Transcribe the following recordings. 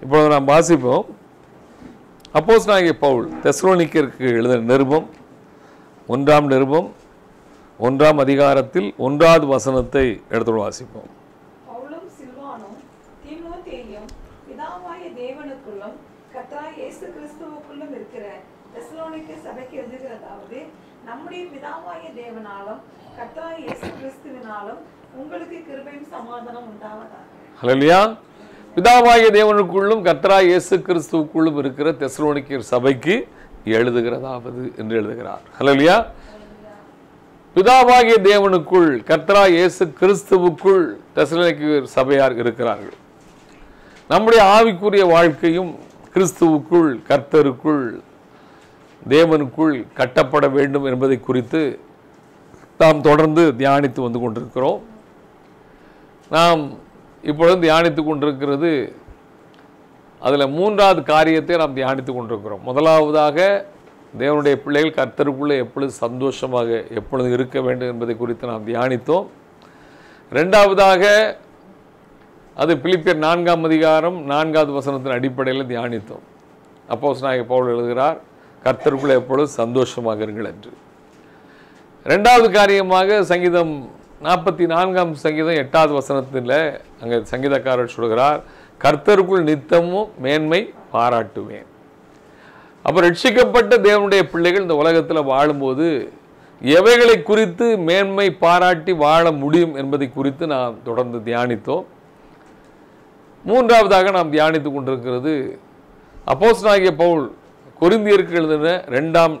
இப்பொழுது நாம் வாசிப்போம் அப்போஸ் நாகிய பவுல் தெஸ்லோனிக்கருக்கு எழுதின நிருபம் ஒன்றாம் நிருபம் ஒன்றாம் அதிகாரத்தில் ஒன்றாவது வசனத்தை எடுத்து வாசிப்போம் பவுலும் சில்வானும் தீமோத்தேயும் பிதாவாய தேவனுக்குள்ளும் கர்த்தராய் இயேசு கிறிஸ்துவுக்குள்ளும் இருக்கிற தெசலோனிக்க சபைக்கு எழுதுகிறதாவது நம்முடைய பிதாவாய தேவனாலும் கர்த்தராய் இயேசு கிறிஸ்துவினாலும் உங்களுக்கு கிருபையும் சமாதானம் உண்டாவதாக ஹலலியா பிதாவாகிய தேவனுக்குள்ளும் கர்த்தராய் இயேசு கிறிஸ்துவுக்குள்ளும் இருக்கிற தெஸ்லோனிக்கர் சபைக்கு எழுதுகிறதாவது என்று எழுதுகிறார் ஹலலியா பிதாவாகிய தேவனுக்குள் கர்த்தராய் இயேசு கிறிஸ்துவுக்குள் தெஸ்லோனிக்கர் சபையார் இருக்கிறார்கள் நம்முடைய ஆவிக்குரிய வாழ்க்கையும் கிறிஸ்துவுக்குள் கர்த்தருக்குள் தேவனுக்குள் கட்டப்பட வேண்டும் என்பதை குறித்து நாம் தொடர்ந்து தியானித்து வந்து கொண்டிருக்கிறோம் நாம் இப்பொழுது தியானித்து கொண்டிருக்கிறது அதில் மூன்றாவது காரியத்தை நாம் தியானித்து கொண்டிருக்கிறோம் முதலாவதாக தேவனுடைய பிள்ளைகள் கர்த்தருக்குள்ளே எப்பொழுது சந்தோஷமாக எப்பொழுது இருக்க வேண்டும் என்பதை குறித்து நாம் தியானித்தோம் ரெண்டாவதாக அது பிலிப்பியர் நான்காம் அதிகாரம் நான்காவது வசனத்தின் அடிப்படையில் தியானித்தோம் அப்போஸ் நாயக பவுல் எழுதுகிறார் கர்த்தருக்குள்ளே எப்பொழுது சந்தோஷமாக இருங்கள் என்று ரெண்டாவது காரியமாக சங்கீதம் நாற்பத்தி நான்காம் சங்கீதம் எட்டாவது வசனத்தில் அங்கே சங்கீதக்காரர் சொல்கிறார் கர்த்தருக்குள் நித்தமும் மேன்மை பாராட்டுவேன் அப்போ ரட்சிக்கப்பட்ட தேவனுடைய பிள்ளைகள் இந்த உலகத்தில் வாழும்போது எவைகளை குறித்து மேன்மை பாராட்டி வாழ முடியும் என்பதை குறித்து நாம் தொடர்ந்து தியானித்தோம் மூன்றாவதாக நாம் தியானித்து கொண்டிருக்கிறது அப்போஸ்தலனாகிய பவுல் கொரிந்தியருக்கு எழுதின ரெண்டாம்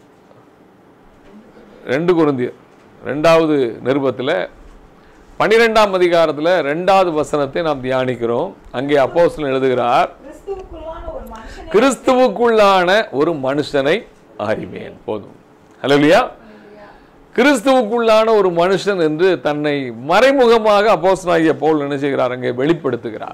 ரெண்டு கொரிந்தியர் ரெண்டாவது நிருபத்தில் பன்னிரெண்டாம் அதிகாரத்தில் ரெண்டாவது வசனத்தை நாம் தியானிக்கிறோம் அங்கே அப்போஸ்தலன் எழுதுகிறார் கிறிஸ்துவுக்குள்ளான ஒரு மனுஷனை கிறிஸ்துவுக்குள்ளான ஒரு மனுஷனை அறிவேன் போதும் ஹலோலியா கிறிஸ்துவுக்குள்ளான ஒரு மனுஷன் என்று தன்னை மறைமுகமாக அப்போஸ்தலனாகிய பவுல் என்ன செய்கிறார் அங்கே வெளிப்படுத்துகிறார்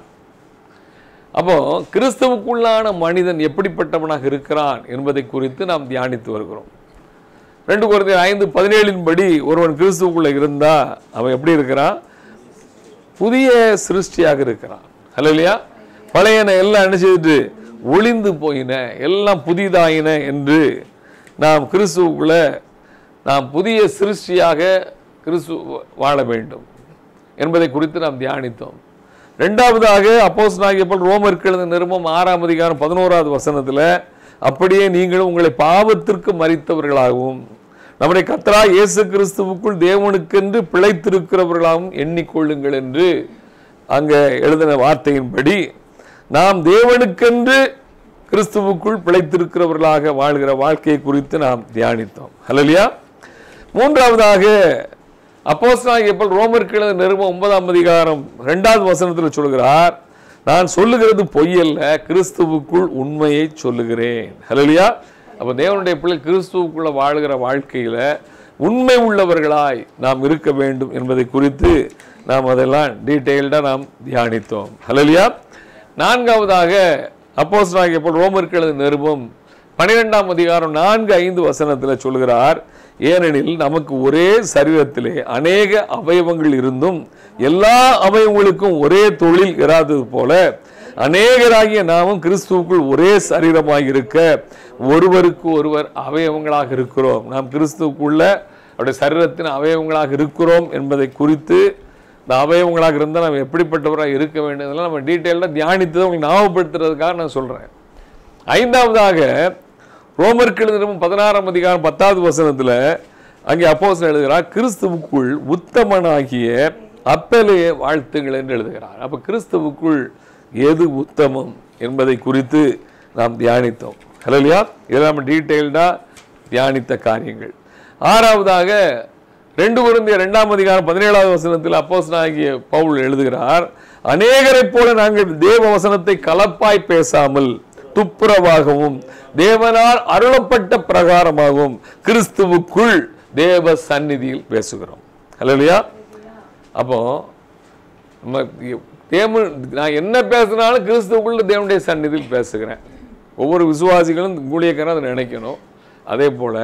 அப்போ கிறிஸ்துவுக்குள்ளான மனிதன் எப்படிப்பட்டவனாக இருக்கிறான் என்பதை குறித்து நாம் தியானித்து வருகிறோம் ரெண்டு குறைந்த ஐந்து பதினேழின் படி ஒருவன் கிறிஸ்துவுக்குள்ள இருந்தா அவன் எப்படி இருக்கிறான் புதிய சிருஷ்டியாக இருக்கிறான் ஹலோ இல்லையா பழையன எல்லாம் என்ன செய்துட்டு ஒளிந்து போயின எல்லாம் புதிதாயின என்று நாம் கிறிஸ்துவுக்குள்ள நாம் புதிய சிருஷ்டியாக கிறிஸ்து வாழ வேண்டும் என்பதை குறித்து நாம் தியானித்தோம் ரெண்டாவதாக அப்போஸ் நாகியப்பல் ரோமருக்கு எழுதின நிருபம் ஆறாம் அதிகாரம் பதினோராவது வசனத்தில் அப்படியே நீங்களும் உங்களை பாவத்திற்கு மறித்தவர்களாகவும் நம்முடைய கத்தரா இயேசு கிறிஸ்துவுக்குள் தேவனுக்கென்று பிழைத்திருக்கிறவர்களாகவும் எண்ணிக்கொள்ளுங்கள் என்று அங்கே எழுதின வார்த்தையின்படி நாம் தேவனுக்கென்று கிறிஸ்துவுக்குள் பிழைத்திருக்கிறவர்களாக வாழ்கிற வாழ்க்கையை குறித்து நாம் தியானித்தோம் ஹலலியா மூன்றாவதாக அப்போஸ்தலனாகிய பவுல் ரோமருக்கு எழுதின நிருபம் ஒன்பதாம் அதிகாரம் இரண்டாவது வசனத்தில் சொல்கிறார் நான் சொல்லுகிறது பொய்யல்ல கிறிஸ்துவுக்குள் உண்மையை சொல்லுகிறேன் ஹலலியா அப்போ தேவனுடைய பிள்ளை கிறிஸ்துவுக்குள்ள வாழ்கிற வாழ்க்கையில உண்மை உள்ளவர்களாய் நாம் இருக்க வேண்டும் என்பதை குறித்து நாம் அதெல்லாம் டீட்டெயில்டாக நாம் தியானித்தோம் ஹலலியா நான்காவதாக அப்போஸ்தலனாகிய பவுல் ரோமருக்கு எழுதின நிருபம் பன்னிரெண்டாம் அதிகாரம் நான்கு ஐந்து வசனத்தில் சொல்கிறார் ஏனெனில் நமக்கு ஒரே சரீரத்திலே அநேக அவயவங்கள் இருந்தும் எல்லா அவயவங்களுக்கும் ஒரே தொழில் இராதது போல அநேகராகிய நாமும் கிறிஸ்துவுக்குள் ஒரே சரீரமாக இருக்க ஒருவருக்கு ஒருவர் அவயவங்களாக இருக்கிறோம் நாம் கிறிஸ்துவுக்குள்ள அவருடைய சரீரத்தின் அவயவங்களாக இருக்கிறோம் என்பதை குறித்து இந்த அவயவங்களாக இருந்தால் நம்ம எப்படிப்பட்டவராக இருக்க வேண்டும் இதெல்லாம் நம்ம டீட்டெயிலாக தியானித்து உங்களுக்கு ஞாபகப்படுத்துறதுக்காக நான் சொல்கிறேன் ஐந்தாவதாக ரோமருக்கு எழுதின பதினாறாம் அதிகாரம் பத்தாவது வசனத்தில் அங்கே அப்போஸ் எழுதுகிறார் கிறிஸ்துவுக்குள் உத்தமனாகிய அப்பலைய வாழ்த்துங்கள் என்று எழுதுகிறார் அப்போ கிறிஸ்துவுக்குள் எது உத்தமம் என்பதை குறித்து நாம் தியானித்தோம் ஹலோலியா இதெல்லாம் நம்ம டீட்டெயில்டாக தியானித்த காரியங்கள் ஆறாவதாக ரெண்டு குருந்திய ரெண்டாம் அதிகாரம் பதினேழாவது வசனத்தில் அப்போஸ் ஆகிய பவுல் எழுதுகிறார் அநேகரைப் போல நாங்கள் தேவ வசனத்தை கலப்பாய் பேசாமல் துப்புரவாகவும் தேவனால் அருளப்பட்ட பிரகாரமாகவும் கிறிஸ்துவுக்குள் தேவ சந்நிதியில் பேசுகிறோம் இல்லையா அப்போ நம்ம தேவ நான் என்ன பேசினாலும் கிறிஸ்துவுக்குள்ள தேவனுடைய சந்நிதியில் பேசுகிறேன் ஒவ்வொரு விசுவாசிகளும் ஊழியக்காரன் அதை நினைக்கணும் அதே போல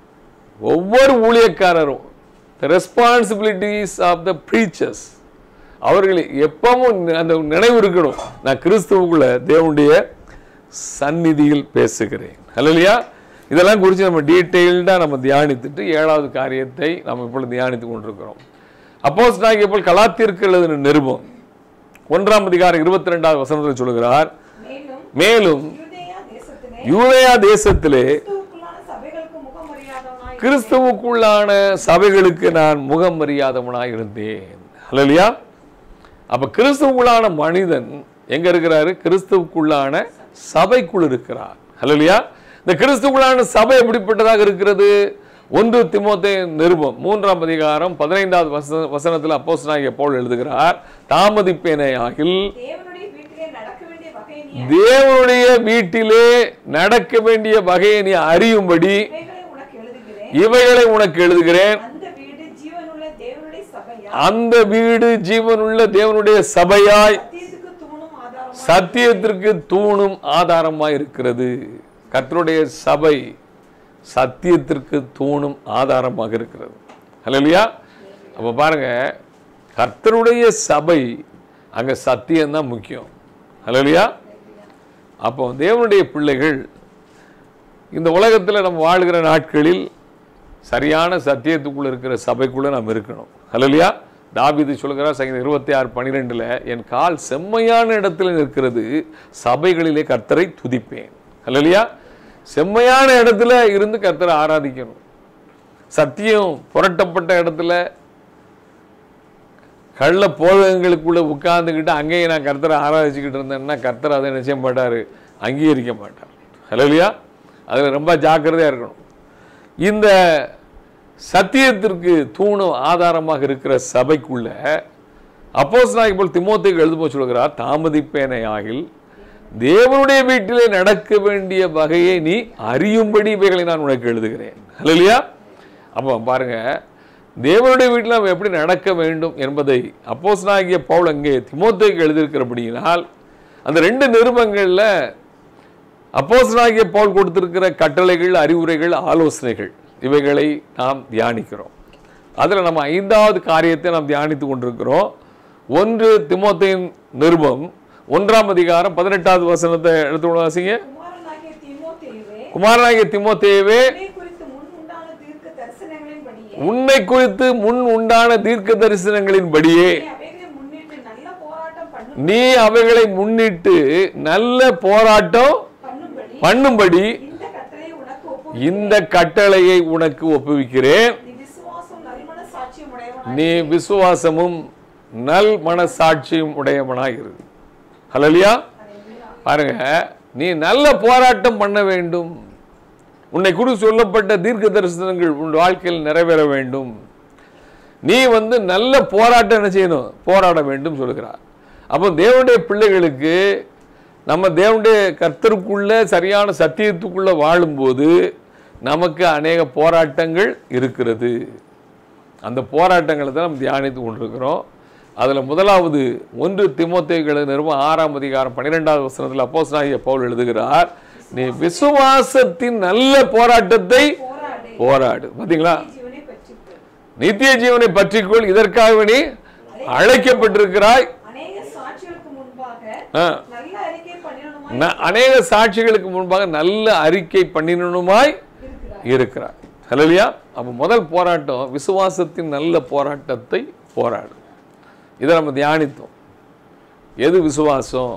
ஒவ்வொரு ஊழியக்காரரும் the responsibilities of the preachers அவர்கள் எப்பவும் அந்த நினைவு இருக்கணும் நான் கிறிஸ்துவுக்குள்ள தேவனுடைய சந்நிதியில் பேசுகிறேன் ஹalleluya இதெல்லாம் குறித்து நம்ம டீட்டெயில்டாக நம்ம தியானித்துட்டு ஏழாவது காரியத்தை நம்ம இப்பொழுது தியானித்து கொண்டிருக்கிறோம் அப்போஸ் நாங்கள் இப்போ கலாத்திற்கு எழுதின நிருபம் ஒன்றாம் அதிகாரம் இருபத்தி ரெண்டாவது வசனத்தில் சொல்கிறார் மேலும் மேலும் யூதேயா தேசத்திலே யூதேயா தேசத்திலே கிறிஸ்துவுக்குள்ளான சபைகளுக்கு முகமறியாதவனாய் கிறிஸ்துவுக்குள்ளான சபைகளுக்கு நான் முகம் அறியாதவனாய் இருந்தேன் ஹalleluya அப்ப கிறிஸ்துவுக்குள்ளான மனிதன் எங்க இருக்கிறாரு கிறிஸ்துவுக்குள்ளான சபைக்குள் இருக்கிறார் ஹalleluya இந்த கிறிஸ்துவுக்குள்ளான சபை எப்படிப்பட்டதாக இருக்கிறது ஒன்று திமோத்தே நிருபம் மூன்றாம் அதிகாரம் பதினைந்தாவது வசன வசனத்தில் அப்போஸ்தலனாகிய பவுல் எழுதுகிறார் தாமதிப்பேனே ஆகில் தேவனுடைய வீட்டிலே நடக்க வேண்டிய வகையை நீ தேவனுடைய வீட்டிலே நடக்க வேண்டிய வகையை நீ அறியும்படி இவைகளை உனக்கு எழுதுகிறேன் இவைகளை உனக்கு எழுதுகிறேன் அந்த வீடு ஜீவனுள்ள தேவனுடைய சபையா அந்த வீடு ஜீவனுள்ள தேவனுடைய சபையாய் சத்தியத்துக்கு தூணும் ஆதாரம் சத்தியத்திற்கு தூணும் ஆதாரமாய் இருக்கிறது கர்த்தருடைய சபை சத்தியத்திற்கு தூணும் ஆதாரமாக இருக்கிறது ஹalleluya அப்ப பாருங்க கர்த்தருடைய சபை அங்க சத்தியம்தான் முக்கியம் ஹalleluya அப்போ தேவனுடைய பிள்ளைகள் இந்த உலகத்தில் நம்ம வாழ்கிற நாட்களில் சரியான சத்தியத்துக்குள்ள இருக்கிற சபைக்குள்ள நாம் இருக்கணும் ஹalleluya தாவீது சொல்கிறார் சங்கீதம் இருபத்தி ஆறு பன்னிரெண்டுல என் கால் செம்மையான இடத்துல நிற்கிறது சபைகளிலே கர்த்தரை துதிப்பேன் ஹalleluya செம்மையான இடத்துல இருந்து கர்த்தரை ஆராதிக்கணும் சத்தியம் புரட்டப்பட்ட இடத்துல கள்ள போதகங்களுக்குள்ள உட்கார்ந்துக்கிட்டு அங்கேயே நான் கர்த்தரை ஆராதிச்சுக்கிட்டு இருந்தேன்னா கர்த்தர் அதை நிச்சய மாட்டார் அங்கீகரிக்க மாட்டார் ஹலோலியா அதில் ரொம்ப ஜாக்கிரதையாக இருக்கணும் இந்த சத்தியத்திற்கு தூணும் ஆதாரமாக இருக்கிற சபைக்குள்ள அப்போஸ் நான் இப்போ திமோத்தைக்கு எழுதுபோ சொல்கிறார் தாமதிப்பேனை ஆகில் தேவனுடைய வீட்டிலே நடக்க வேண்டிய வகையை நீ அறியும்படி இவைகளை நான் உனக்கு எழுதுகிறேன் ஹalleluya அப்போ பாருங்க தேவனுடைய வீட்டில் நம்ம எப்படி நடக்க வேண்டும் என்பதை அப்போஸ் நாகிய பவுல் அங்கே திமோத்தேக்கு எழுதியிருக்கிறபடியினால் அந்த ரெண்டு நிருபங்களில் அப்போஸ்தலனாகிய பவுல் கொடுத்திருக்கிற கட்டளைகள் அறிவுரைகள் ஆலோசனைகள் இவைகளை நாம் தியானிக்கிறோம் அதில் நம்ம ஐந்தாவது காரியத்தை நாம் தியானித்து கொண்டிருக்கிறோம் ஒன்று திமோத்தேயின் நிருபம் ஒன்றாம் அதிகாரம் பதினெட்டாவது வசனத்தை எடுத்து வாசிங்க குமாரனாகிய தீமோத்தேயுவே குமாரனாகிய திமோத்தேவே உன்னை குறித்து முன் உண்டான தீர்க்க தரிசனங்களின்படியே உன்னை குறித்து முன் உண்டான தீர்க்க தரிசனங்களின்படியே நீ அவைகளை முன்னிட்டு நல்ல போராட்டம் பண்ணும் நீ அவைகளை முன்னிட்டு நல்ல போராட்டம் பண்ணும்படி பண்ணும்படி இந்த கட்டளை உனக்கு ஒப்பு இந்த கட்டளையை உனக்கு ஒப்புவிக்கிறேன் நீ விசுவாசம் நல்மன சாட்சியம் உடையவனாய் நீ விசுவாசமும் நல் மனசாட்சியும் உடையவனாய் இரு ஹalleluya பாருங்க நீ நல்ல போராட்டம் பண்ண வேண்டும் உன்னை குறித்து சொல்லப்பட்ட தீர்க்க தரிசனங்கள் உன் வாழ்க்கையில் நிறைவேற வேண்டும் நீ வந்து நல்ல போராட்டம் என்ன செய்யணும் போராட வேண்டும் சொல்கிறார் அப்போ தேவனுடைய பிள்ளைகளுக்கு நம்ம தேவனுடைய கர்த்தருக்குள்ள சரியான சத்தியத்துக்குள்ள வாழும்போது நமக்கு அநேக போராட்டங்கள் இருக்கிறது அந்த போராட்டங்களை தான் நம்ம தியானித்து கொண்டிருக்கிறோம் அதில் முதலாவது ஒன்று திமோத்தேயுகளை நிறுவனம் ஆறாம் அதிகாரம் பன்னிரெண்டாவது வசனத்தில் அப்போஸ் பவுல் எழுதுகிறார் நீ விசுவாசத்தின் நல்ல போராட்டத்தை போராடு போராடு பார்த்தீங்களா ஜீவனை பற்றிக்கொள் நித்திய ஜீவனை பற்றிக்கொள் இதற்காக நீ அழைக்கப்பட்டிருக்கிறாய் அநேக சாட்சிகளுக்கு முன்பாக ஆ, நல்ல அறிக்கை பண்ணிடணுமாய் ந- அநேக சாட்சிகளுக்கு முன்பாக நல்ல அறிக்கை பண்ணினனுமாய் இருக்கிறார் இருக்கிறார் ஹalleluya அப்போ முதல் போராட்டம் விசுவாசத்தின் நல்ல போராட்டத்தை போராடு இதை நம்ம தியானித்தோம் எது விசுவாசம்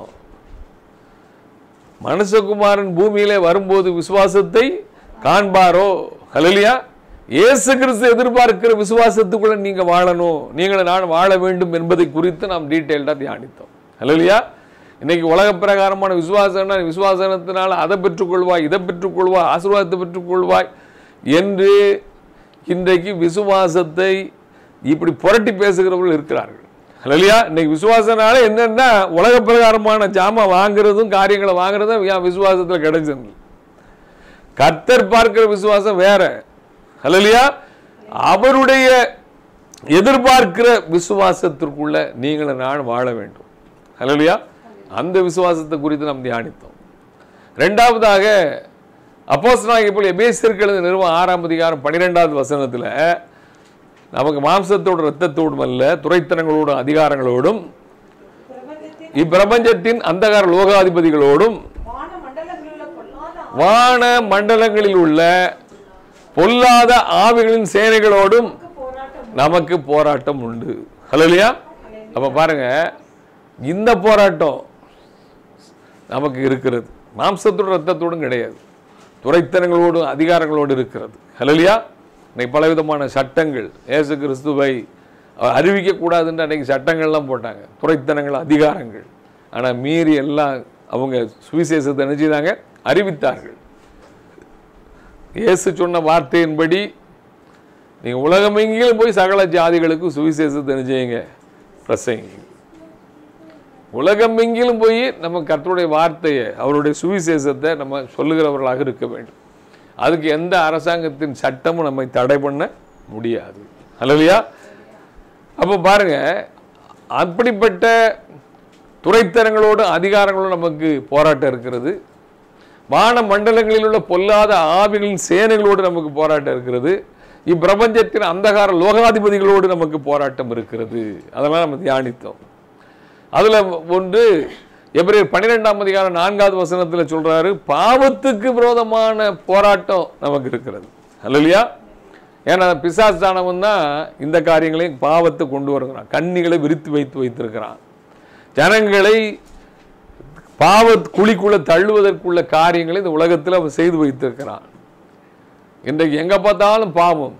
மனுஷகுமாரன் பூமியிலே வரும்போது விசுவாசத்தை காண்பாரோ ஹalleluya இயேசு கிறிஸ்து எதிர்பார்க்கிற விசுவாசத்துக்குள்ள நீங்க வாழணும் நீங்கள் நான் வாழ வேண்டும் என்பதை குறித்து நாம் டீட்டெயில்டாக தியானித்தோம் ஹalleluya இன்னைக்கு உலக பிரகாரமான விசுவாசம்னா விசுவாசத்தினால் அதை பெற்றுக்கொள்வாய் இதை பெற்றுக்கொள்வாய் ஆசீர்வாதத்தை பெற்றுக்கொள்வாய் என்று இன்றைக்கு விசுவாசத்தை இப்படி புரட்டி பேசுகிறவர்கள் இருக்கிறார்கள் ஹalleluya இன்னைக்கு விசுவாசனால என்னன்னா உலக பிரகாரமான ஜாமான் வாங்குறதும் காரியங்களை வாங்குறதும் என் விசுவாசத்தில் கிடைச்சது கர்த்தர் பார்க்கிற விசுவாசம் வேற ஹalleluya அவருடைய எதிர்பார்க்கிற விசுவாசத்திற்குள்ள நீங்களும் நான் வாழ வேண்டும் ஹalleluya அந்த விசுவாசத்தை குறித்து நாம் தியானித்தோம் ரெண்டாவதாக அப்போஸ்தலனாகிய போல் எபேசியர்கள் நிறுவனம் ஆறாம் அதிகாரம் பன்னிரெண்டாவது வசனத்தில் நமக்கு மாம்சத்தோடு இரத்தத்தோடும் அல்ல துரைத்தனங்களோடும் அதிகாரங்களோடும் பிரபஞ்சத்தின் இப்பிரபஞ்சத்தின் அந்தகார லோகாதிபதிகளோடும் வான மண்டலங்களில் உள்ள பொல்லாத வான மண்டலங்களில் உள்ள பொல்லாத ஆவிகளின் சேனைகளோடும் ஆவிக்கு போராட்டம் நமக்கு போராட்டம் உண்டு ஹலோலியா அப்ப பாருங்க இந்த போராட்டம் நமக்கு இருக்கிறது மாம்சத்தோடும் ரத்தத்தோடும் கிடையாது துரைத்தனங்களோடும் அதிகாரங்களோடு இருக்கிறது ஹலோலியா இன்னைக்கு பலவிதமான சட்டங்கள் இயேசு கிறிஸ்துவை அறிவிக்கக்கூடாதுன்னு அன்னைக்கு சட்டங்கள்லாம் போட்டாங்க துரைத்தனங்கள் அதிகாரங்கள் ஆனால் மீறி எல்லாம் அவங்க சுவிசேஷத்தை என்ன செய்தாங்க அறிவித்தார்கள் இயேசு சொன்ன வார்த்தையின்படி நீங்க உலகமெங்கிலும் போய் சகல ஜாதிகளுக்கு சுவிசேஷத்தை என்ன செய்யுங்க பிரசங்க உலகமெங்கிலும் போய் நம்ம கர்த்தருடைய வார்த்தையை அவருடைய சுவிசேஷத்தை நம்ம சொல்லுகிறவர்களாக இருக்க வேண்டும் அதுக்கு எந்த அரசாங்கத்தின் சட்டமும் நம்மை தடை பண்ண முடியாது அல்லையா அப்போ பாருங்க அப்படிப்பட்ட துறைத்தனங்களோடு அதிகாரங்களோடு நமக்கு போராட்டம் இருக்கிறது வான மண்டலங்களில் உள்ள பொல்லாத ஆவிகளின் சேனைகளோடு நமக்கு போராட்டம் இருக்கிறது இப்பிரபஞ்சத்தின் அந்தகார லோகாதிபதிகளோடு நமக்கு போராட்டம் இருக்கிறது அதெல்லாம் நம்ம தியானித்தோம் அதுல ஒன்று எபிரேயர் பன்னிரெண்டாம் அதிகாரம் நான்காவது வசனத்துல சொல்றாரு பாவத்துக்கு விரோதமான போராட்டம் நமக்கு இருக்கிறது அல்லையா ஏன்னா பிசாசானவன் தான் இந்த காரியங்களையும் பாவத்தை கொண்டு வருகிறான் கண்ணிகளை விரித்து வைத்து வைத்திருக்கிறான் ஜனங்களை பாவ குழிக்குள்ள தள்ளுவதற்குள்ள காரியங்களை இந்த உலகத்தில் அவன் செய்து வைத்திருக்கிறான் இன்றைக்கு எங்க பார்த்தாலும் பாவம்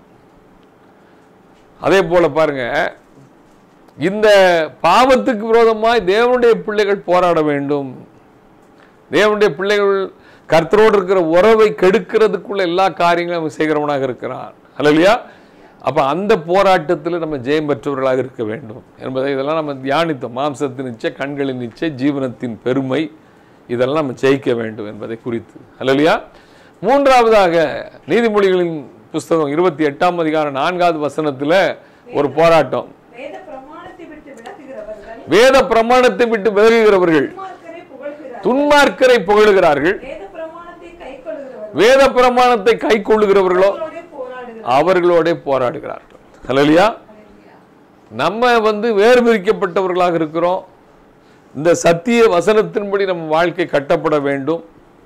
அதே போல பாருங்க இந்த பாவத்துக்கு விரோதமாய் தேவனுடைய பிள்ளைகள் போராட வேண்டும் தேவனுடைய பிள்ளைகள் கர்த்தரோடு இருக்கிற உறவை கெடுக்கிறதுக்குள்ள எல்லா காரியங்களும் அவன் செய்கிறவனாக இருக்கிறான் அல்லையா அப்ப அந்த போராட்டத்தில் நம்ம ஜெயம் பெற்றவர்களாக இருக்க வேண்டும் என்பதை இதெல்லாம் நம்ம தியானித்தோம் மாம்சத்தின் இச்சை கண்களின் இச்சை ஜீவனத்தின் பெருமை இதெல்லாம் நம்ம ஜெயிக்க வேண்டும் என்பதை குறித்து அல்லையா மூன்றாவதாக நீதிமொழிகளின் புஸ்தகம் இருபத்தி எட்டாம் அதிகாரம் நான்காவது வசனத்துல ஒரு போராட்டம் வேத பிரமாணத்தை விட்டு விலகுகிறவர்கள் வேத பிரமாணத்தை விட்டு விலகுகிறவர்கள் துன்மார்க்கரை புகழ்கிறார் துன்மார்க்கரை புகழுகிறார்கள் வேத பிரமாணத்தை கைக்கொள்கிறவர்கள் வேத பிரமாணத்தை கை கொள்ளுகிறவர்களோ அவர்களோடே போராடுகிறார் அவர்களோட போராடுகிறார்கள் ஹalleluya நம்ம வந்து வேறு பிரிக்கப்பட்டவர்களாக இருக்கிறோம் இந்த சத்திய வசனத்தின்படி நம்ம வாழ்க்கை கட்டப்பட வேண்டும்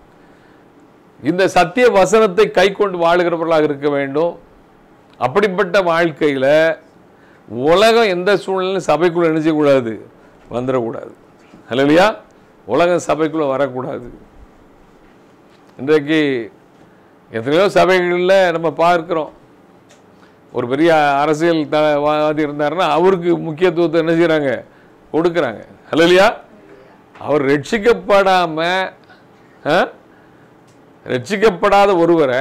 இந்த சத்திய வசனத்தை கை கொண்டு வாழுகிறவர்களாக இருக்க வேண்டும் அப்படிப்பட்ட வாழ்க்கையில உலகம் எந்த சூழ்நிலையும் சபைக்குள்ள என்ன செய்யக்கூடாது வந்துடக்கூடாது ஹalleluya உலகம் சபைக்குள்ள வரக்கூடாது இன்றைக்கு எத்தனையோ சபைகளில் நம்ம பார்க்கிறோம் ஒரு பெரிய அரசியல் தவாதி இருந்தாருன்னா அவருக்கு முக்கியத்துவத்தை என்ன செய்கிறாங்க கொடுக்குறாங்க ஹலோலியா அவர் ரட்சிக்கப்படாம ஆ? ரட்சிக்கப்படாத ஒருவரை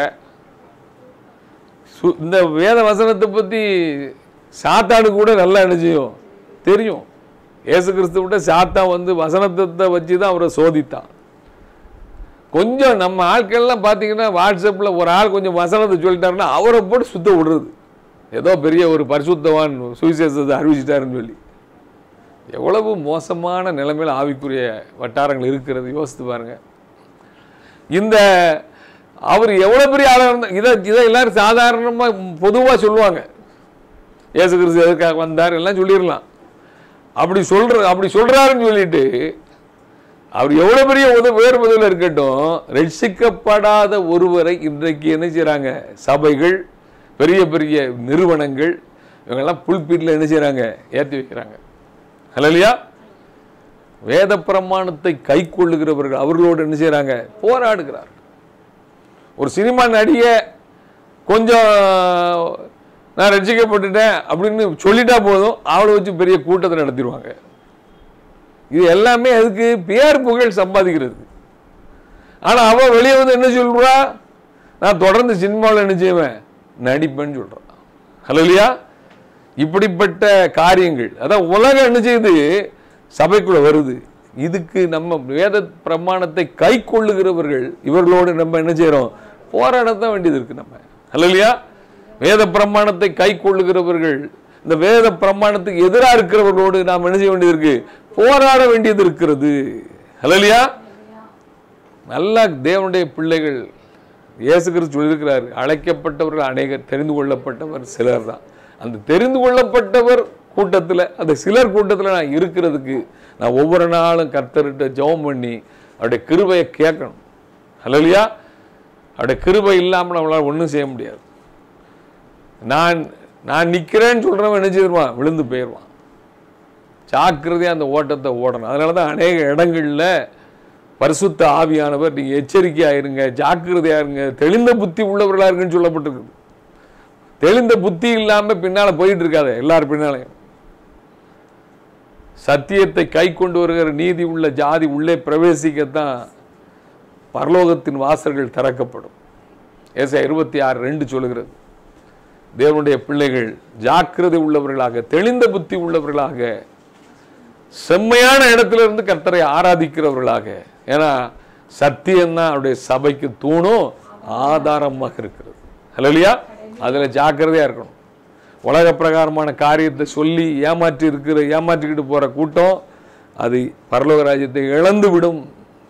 சு- இந்த வேத வசனத்தை பற்றி சாத்தானு கூட நல்லா என்ன செய்யும் தெரியும் இயேசு கிறிஸ்து விட சாத்தான் வந்து வசனத்தை வச்சு தான் அவரை சோதித்தான் கொஞ்சம் நம்ம ஆட்கள்லாம் பார்த்தீங்கன்னா வாட்ஸ்அப்பில் ஒரு ஆள் கொஞ்சம் வசனத்தை சொல்லிட்டாருன்னா அவரை போட்டு சுத்த விடுறது ஏதோ பெரிய ஒரு பரிசுத்தவான் சுவிசேஷத்தை அறிவிச்சிட்டாருன்னு சொல்லி எவ்வளவு மோசமான நிலைமையில் ஆவிக்குரிய வட்டாரங்கள் இருக்கிறது யோசித்து பாருங்க இந்த அவர் எவ்வளோ பெரிய ஆளாக இருந்தா இதை இதை எல்லாரும் சாதாரணமாக பொதுவாக சொல்லுவாங்க இயேசு கிறிஸ்து எதுக்காக வந்தார் எல்லாம் சொல்லிடலாம் அப்படி சொல்ற அப்படி சொல்றாருன்னு சொல்லிட்டு அவர் எவ்வளவு பெரிய உத வேறு பதில் இருக்கட்டும் ரட்சிக்கப்படாத ஒருவரை இன்றைக்கு என்ன செய்றாங்க சபைகள் பெரிய பெரிய நிறுவனங்கள் இவங்கெல்லாம் புல்பீட்டில் என்ன செய்றாங்க ஏற்றி வைக்கிறாங்க ஹலலியா வேத பிரமாணத்தை கை கொள்ளுகிறவர்கள் அவர்களோடு என்ன செய்றாங்க போராடுகிறார் ஒரு சினிமா நடிகை கொஞ்சம் நான் ரட்சிக்கப்பட்டுட்டேன் அப்படின்னு சொல்லிட்டா போதும் அவளை வச்சு பெரிய கூட்டத்தை நடத்திடுவாங்க இது எல்லாமே அதுக்கு பேர் புகழ் சம்பாதிக்கிறது ஆனா அவ வெளியே வந்து என்ன சொல்றா நான் தொடர்ந்து சினிமாவில் என்ன செய்வேன் நடிப்பேன்னு சொல்றான் ஹலோலியா இப்படிப்பட்ட காரியங்கள் அதான் உலகம் என்ன செய்யுது சபைக்குள்ள வருது இதுக்கு நம்ம வேத பிரமாணத்தை கை கொள்ளுகிறவர்கள் இவர்களோடு நம்ம என்ன செய்றோம் போராடத்தான் வேண்டியது இருக்கு நம்ம ஹலோலியா வேத பிரமாணத்தை கை கொள்ளுகிறவர்கள் இந்த வேத பிரமாணத்துக்கு எதிராக இருக்கிறவர்களோடு நாம் என்ன செய்ய வேண்டியது இருக்கு போராட வேண்டியது இருக்கிறது ஹலோலியா நல்லா தேவனுடைய பிள்ளைகள் இயேசு கிறிஸ்து சொல்லியிருக்கிறார் அழைக்கப்பட்டவர்கள் அநேகர் தெரிந்து கொள்ளப்பட்டவர் சிலர் தான் அந்த தெரிந்து கொள்ளப்பட்டவர் கூட்டத்தில் அந்த சிலர் கூட்டத்தில் நான் இருக்கிறதுக்கு நான் ஒவ்வொரு நாளும் கர்த்தர்கிட்ட ஜெபம் பண்ணி அவருடைய கிருபையை கேட்கணும் ஹலோலியா அவருடைய கிருபை இல்லாமல் நம்மளால் ஒன்றும் செய்ய முடியாது நான் நான் நிற்கிறேன்னு சொல்கிறவன் என்ன செய்வான் விழுந்து போயிடுவான் ஜாக்கிரதையாக அந்த ஓட்டத்தை ஓடணும் அதனால தான் அநேக இடங்களில் பரிசுத்த ஆவியானவர் நீங்கள் எச்சரிக்கையாக இருங்க ஜாக்கிரதையாக இருங்க தெளிந்த புத்தி உள்ளவர்களாக இருங்கன்னு சொல்லப்பட்டிருக்குது தெளிந்த புத்தி இல்லாமல் பின்னால் போயிட்டு இருக்காது எல்லார் பின்னாலையும் சத்தியத்தை கை கொண்டு வருகிற நீதி உள்ள ஜாதி உள்ளே பிரவேசிக்கத்தான் பரலோகத்தின் வாசல்கள் திறக்கப்படும் ஏசா இருபத்தி ஆறு ரெண்டு சொல்லுகிறது தேவனுடைய பிள்ளைகள் ஜாக்கிரதை உள்ளவர்களாக தெளிந்த புத்தி உள்ளவர்களாக செம்மையான இடத்துல இருந்து கர்த்தரை ஆராதிக்கிறவர்களாக ஏன்னா சத்தியம்தான் அவருடைய சபைக்கு தூணும் ஆதாரமாக இருக்கிறது ஹலோலியா அதில் ஜாக்கிரதையா இருக்கணும் உலக பிரகாரமான காரியத்தை சொல்லி ஏமாற்றி இருக்கிற ஏமாற்றிக்கிட்டு போற கூட்டம் அது பரலோக ராஜ்யத்தை இழந்து விடும்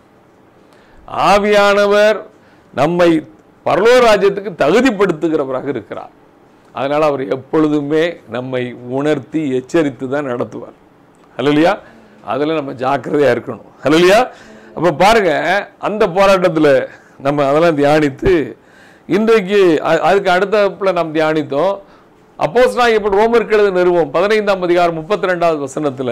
ஆவியானவர் நம்மை பரலோக ராஜ்யத்துக்கு தகுதிப்படுத்துகிறவராக இருக்கிறார் அதனால் அவர் எப்பொழுதுமே நம்மை உணர்த்தி எச்சரித்து தான் நடத்துவார் ஹலலியா அதில் நம்ம ஜாக்கிரதையாக இருக்கணும் ஹலலியா அப்போ பாருங்க அந்த போராட்டத்தில் நம்ம அதெல்லாம் தியானித்து இன்றைக்கு அ- அதுக்கு அடுத்தப்பில் நாம் தியானித்தோம் அப்போஸ் நான் இப்போ ரோமர் கெழுத நிறுவம் பதினைந்தாம் அதிகாரம் முப்பத்தி ரெண்டாவது வசனத்தில்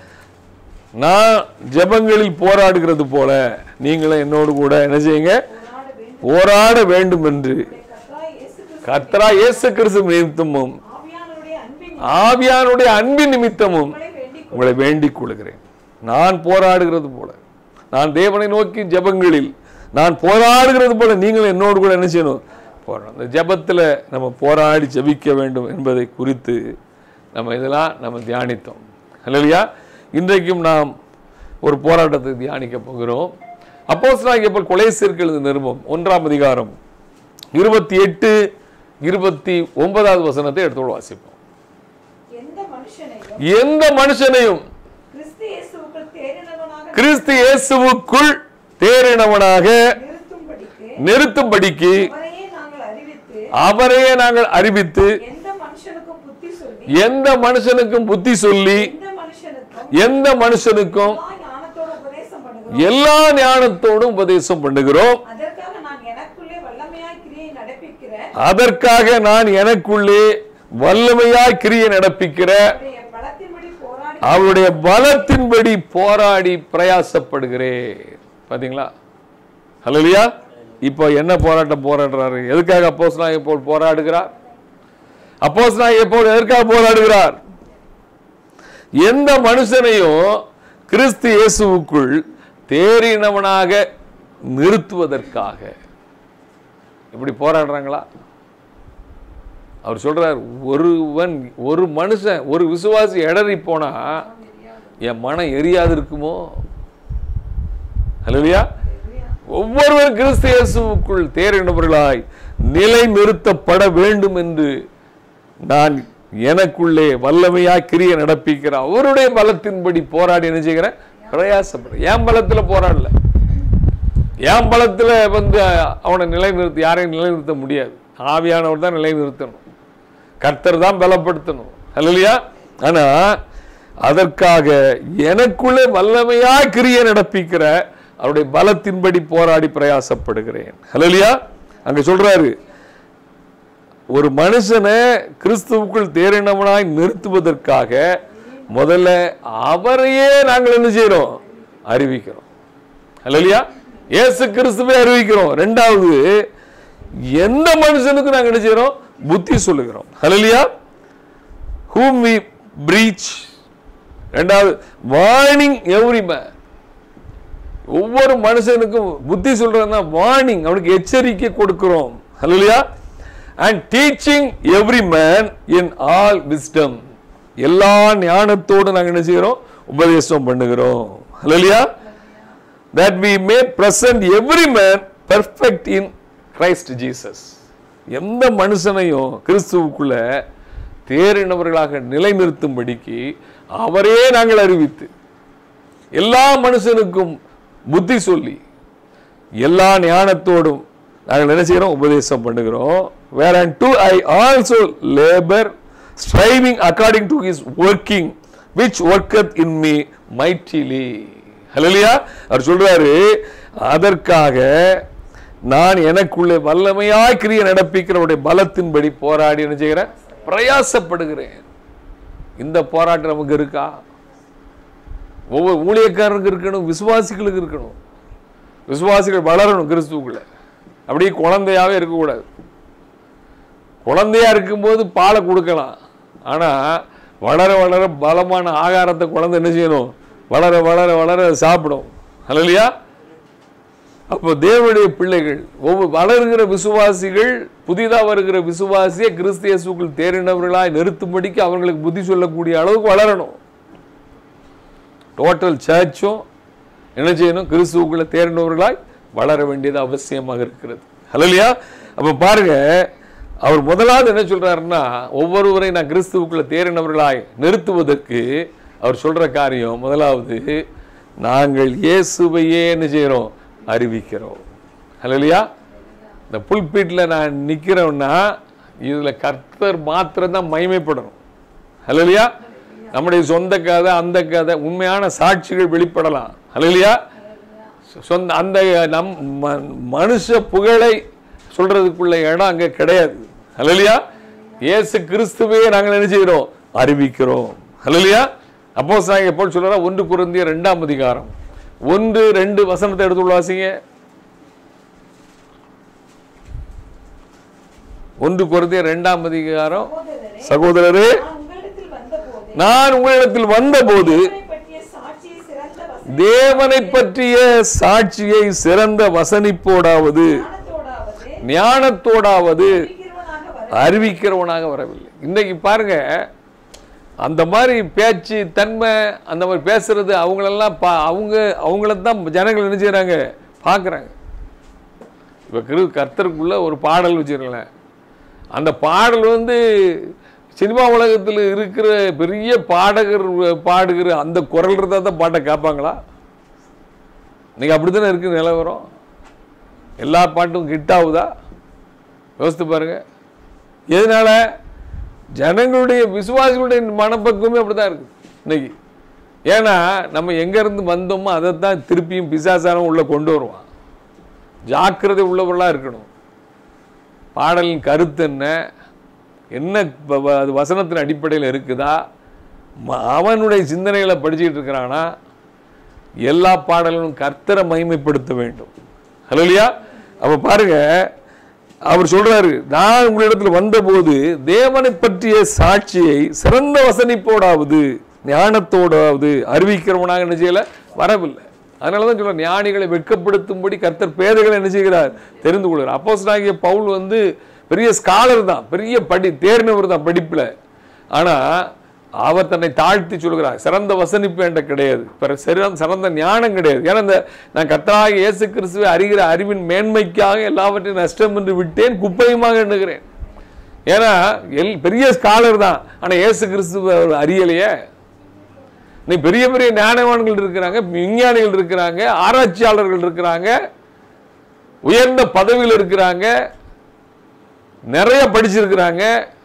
நான் ஜெபங்களில் போராடுகிறது போல நீங்களும் என்னோடு கூட என்ன செய்யுங்க போராட போராட வேண்டும் வேண்டும் என்று கர்த்தராய் இயேசு கிறிஸ்து கர்த்தரா இயேசு கிறிஸ்து நிமித்தமும் ஆவியானவருடைய அன்பின் ஆவியானுடைய அன்பின் நிமித்தமும் உங்களை வேண்டிக் உங்களை வேண்டிக் கொள்கிறேன் நான் போராடுகிறது போல நான் தேவனை நோக்கி ஜெபங்களில் நான் போராடுகிறது போல நீங்கள் என்னோடு கூட என்ன செய்யணும் போராடணும் அந்த ஜெபத்தில் நம்ம போராடி ஜெபிக்க வேண்டும் என்பதை குறித்து நம்ம இதெல்லாம் நம்ம தியானித்தோம் இல்லையா இன்றைக்கும் நாம் ஒரு போராட்டத்தை தியானிக்க போகிறோம் அப்போஸ் நான் இப்போ கொலை சேர்க்கிறது நிருபம் ஒன்றாம் அதிகாரம் இருபத்தி எட்டு இருபத்தி ஒன்பதாவது வசனத்தை எடுத்து வாசிப்போம் எந்த மனுஷனையும் எந்த மனுஷனையும் கிறிஸ்து இயேசுவுக்குள் தேறினவனாக கிறிஸ்து இயேசுவுக்குள் தேறினவனாக நிறுத்தும்படிக்கு நிறுத்தும்படிக்கு அவரையே நாங்கள் அறிவித்து அவரையே நாங்கள் அறிவித்து எந்த மனுஷனுக்கும் புத்தி சொல்லி எந்த மனுஷனுக்கும் புத்தி சொல்லி எந்த மனுஷனுக்கும் எந்த மனுஷனுக்கும் எல்லா ஞானத்தோட உபதேசம் பண்ணுகிறோம் எல்லா ஞானத்தோடும் உபதேசம் பண்ணுகிறோம் அதற்காக நான் எனக்குள்ளே வல்லமையாய் கிரியை நடப்பிக்கிற அதற்காக நான் எனக்குள்ளே வல்லமையாய் கிரியை நடப்பிக்கிற அவருடைய பலத்தின்படி போராடி அவருடைய பலத்தின்படி போராடி பிரயாசப்படுகிறேன் பாத்தீங்களா ஹலோலியா இப்போ என்ன போராட்டம் போராடுறாரு எதுக்காக அப்போஸ் இப்போ போராடுகிறார் அப்போஸ் இப்போ எதற்காக போராடுகிறார் எந்த மனுஷனையும் கிறிஸ்து இயேசுவுக்குள் தேறினவனாக நிறுத்துவதற்காக இப்படி போராடுறாங்களா அவர் சொல்றார் ஒருவன் ஒரு மனுஷன் ஒரு விசுவாசி இடறி போனா என் மனம் எரியாது இருக்குமோ ஹலோலியா ஒவ்வொருவர் கிறிஸ்து இயேசுவுக்குள் தேறினவர்களாய் நிலை நிறுத்தப்பட வேண்டும் என்று நான் எனக்குள்ளே வல்லமையாய் கிரிய நடப்பிக்கிற அவருடைய பலத்தின்படி போராடி என்ன செய்கிறேன் பிரயாசப்படுறேன் என் பலத்துல போராடல என் பலத்துல வந்து அவனை நிலைநிறுத்தி யாரையும் நிலைநிறுத்த முடியாது ஆவியானவர் தான் நிலைநிறுத்தணும் கர்த்தர் தான் பலப்படுத்தணும் இல்லையா ஆனா அதற்காக எனக்குள்ளே வல்லமையாய் கிரிய நடப்பிக்கிற அவருடைய பலத்தின்படி போராடி பிரயாசப்படுகிறேன் ஹலலியா அங்க சொல்றாரு ஒரு மனுஷனை கிறிஸ்துவுக்குள் தேறினவனாய் நிறுத்துவதற்காக முதல்ல அவரையே நாங்கள் என்ன செய்யறோம் அறிவிக்கிறோம் அல்லையா இயேசு கிறிஸ்துவை அறிவிக்கிறோம் ரெண்டாவது எந்த மனுஷனுக்கு நாங்கள் என்ன செய்யறோம் புத்தி சொல்லுகிறோம் ஹலலியா whom we breach ரெண்டாவது வார்னிங் எவ்ரி மேன் ஒவ்வொரு மனுஷனுக்கும் புத்தி சொல்றதுனா வார்னிங் அவனுக்கு எச்சரிக்கை கொடுக்கிறோம் ஹalleluya and teaching every man in all wisdom எல்லா ஞானத்தோடு நாங்கள் என்ன செய்கிறோம் உபதேசம் பண்ணுகிறோம் ஹalleluya that we may present every man perfect in Christ Jesus எந்த மனுஷனையும் கிறிஸ்துவுக்குள்ள தேறினவர்களாக நிலைநிறுத்தும்படிக்கு அவரே நாங்கள் அறிவித்து எல்லா மனுஷனுக்கும் புத்தி சொல்லி எல்லா ஞானத்தோடும் நாங்கள் என்ன செய்கிறோம் உபதேசம் பண்ணுகிறோம் வேற to I also labour striving according to his working which worketh in me mightily ஹalleluya அவர் சொல்றாரு அதற்காக நான் எனக்குள்ளே வல்லமையாய் கிரியை நடப்பிக்கிறவருடைய பலத்தின்படி போராடி என்ன செய்கிறேன் பிரயாசப்படுகிறேன் இந்த போராட்டம் நமக்கு இருக்கா ஒவ்வொரு ஊழியக்காரருக்கு இருக்கணும் விசுவாசிகளுக்கு இருக்கணும் விசுவாசிகள் வளரணும் கிறிஸ்துவுக்குள்ள அப்படியே குழந்தையாவே இருக்கக்கூடாது குழந்தையா இருக்கும்போது பாலை கொடுக்கலாம் ஆனா வளர வளர பலமான ஆகாரத்தை குழந்தை என்ன செய்யணும் வளர வளர வளர சாப்பிடும் இல்லையா அப்போ தேவனுடைய பிள்ளைகள் ஒவ்வொரு வளர்கிற விசுவாசிகள் புதிதாக வருகிற விசுவாசியை கிறிஸ்து இயேசுக்குள் தேறினவர்களாய் நிறுத்தும்படிக்கு அவங்களுக்கு புத்தி சொல்லக்கூடிய அளவுக்கு வளரணும் டோட்டல் சர்ச்சும் என்ன செய்யணும் கிறிஸ்துவுக்குள்ள தேறினவர்களாய் வளர வேண்டியது அவசியமாக இருக்கிறது ஹலோலியா அப்ப பாருங்க அவர் முதலாவது என்ன சொல்றாருன்னா ஒவ்வொருவரை நான் கிறிஸ்துவுக்குள்ள தேறினவர்களாய் நிறுத்துவதற்கு அவர் சொல்ற காரியம் முதலாவது நாங்கள் இயேசுவையே என்ன செய்கிறோம் அறிவிக்கிறோம் ஹலோலியா இந்த புல்பீட்டில் நான் நிற்கிறோன்னா இதில் கர்த்தர் மாத்திரம் தான் மகிமைப்படணும் ஹலோலியா நம்முடைய சொந்த கதை அந்த கதை உண்மையான சாட்சிகள் வெளிப்படலாம் ஹலோலியா சொந்த அந்த நம் ம- மனுஷ புகழை சொல்றதுக்குள்ள இடம் அங்க கிடையாது ஹலோலியா இயேசு கிறிஸ்துவே நாங்கள் என்ன செய்கிறோம் அறிவிக்கிறோம் ஹலோலியா அப்போ சாங்க எப்போ சொல்றா ஒன்று குருந்திய ரெண்டாம் அதிகாரம் ஒன்று ரெண்டு வசனத்தை எடுத்து வாசிங்க ஒன்று குருந்திய ரெண்டாம் அதிகாரம் சகோதரரே சகோதரரே நான் உங்களிடத்தில் வந்தபோது நான் உங்களிடத்தில் வந்தபோது தேவனை பற்றிய சாட்சியை தேவனை பற்றிய சாட்சியை சிறந்த வசனத்தோடாவது சிறந்த வசனிப்போடாவது ஞானத்தோடாவது ஞானத்தோடாவது அறிவிக்கிறவனாக வர அறிவிக்கிறவனாக வரவில்லை இன்னைக்கு பாருங்க அந்த மாதிரி பேச்சு தன்மை அந்த மாதிரி பேசுறது அவங்களெல்லாம் பா அவங்க அவங்கள தான் ஜனங்கள் என்ன செய்றாங்க பார்க்குறாங்க இப்போ கிரு கர்த்தருக்குள்ள ஒரு பாடல் வச்சுருங்களேன் அந்த பாடல் வந்து சினிமா உலகத்தில் இருக்கிற பெரிய பாடகர் பாடுகிற அந்த குரல் இருந்தால் தான் பாட்டை கேட்பாங்களா இன்னைக்கு அப்படி தானே இருக்குது நிலவரம் எல்லா பாட்டும் ஹிட் ஆகுதா யோசித்து பாருங்க எதனால ஜனங்களுடைய விசுவாசிகளுடைய மனப்பக்குவமே அப்படிதான் இருக்கு இன்னைக்கு ஏன்னா நம்ம எங்கேருந்து வந்தோமோ அதை தான் திருப்பியும் பிசாசாரம் உள்ள கொண்டு வருவான் ஜாக்கிரதை உள்ளவர்களாக இருக்கணும் பாடலின் கருத்து என்ன என்ன ப- ப- அது வசனத்தின் அடிப்படையில் இருக்குதா ம- அவனுடைய சிந்தனைகளை படிச்சுக்கிட்டு இருக்கிறானா எல்லா பாடலும் கர்த்தரை மகிமைப்படுத்த வேண்டும் ஹலோலியா அப்ப பாருங்க அவர் சொல்றாரு நான் உங்களிடத்தில் வந்தபோது தேவனை பற்றிய சாட்சியை சிறந்த வசனிப்போடாவது ஞானத்தோடாவது அறிவிக்கிறவனாக என்ன செய்யல வரவில்லை அதனால தான் சொல்ற ஞானிகளை வெட்கப்படுத்தும்படி கர்த்தர் பேதைகளை என்ன செய்கிறார் தெரிந்து கொள்கிறார் அப்போஸ்தலனாகிய பவுல் வந்து பெரிய ஸ்காலர் தான் பெரிய படி தேர்ந்தவர் தான் படிப்புல ஆனா அவர் தன்னை தாழ்த்தி சொல்கிறார் சிறந்த வசனிப்பு என்ற கிடையாது பிற சிறந்த சிறந்த ஞானம் கிடையாது ஏன்னா இந்த நான் கர்த்தராகிய இயேசு கிறிஸ்துவை அறிகிற அறிவின் மேன்மைக்காக எல்லாவற்றையும் நஷ்டம் என்று விட்டேன் குப்பையுமாக எண்ணுகிறேன் ஏன்னா எல் பெரிய ஸ்காலர் தான் ஆனா இயேசு கிறிஸ்துவ அவர் அறியலையே நீ பெரிய பெரிய ஞானவான்கள் இருக்கிறாங்க விஞ்ஞானிகள் இருக்கிறாங்க ஆராய்ச்சியாளர்கள் இருக்கிறாங்க உயர்ந்த பதவியில் இருக்கிறாங்க நிறைய படிச்சிருக்கிறாங்க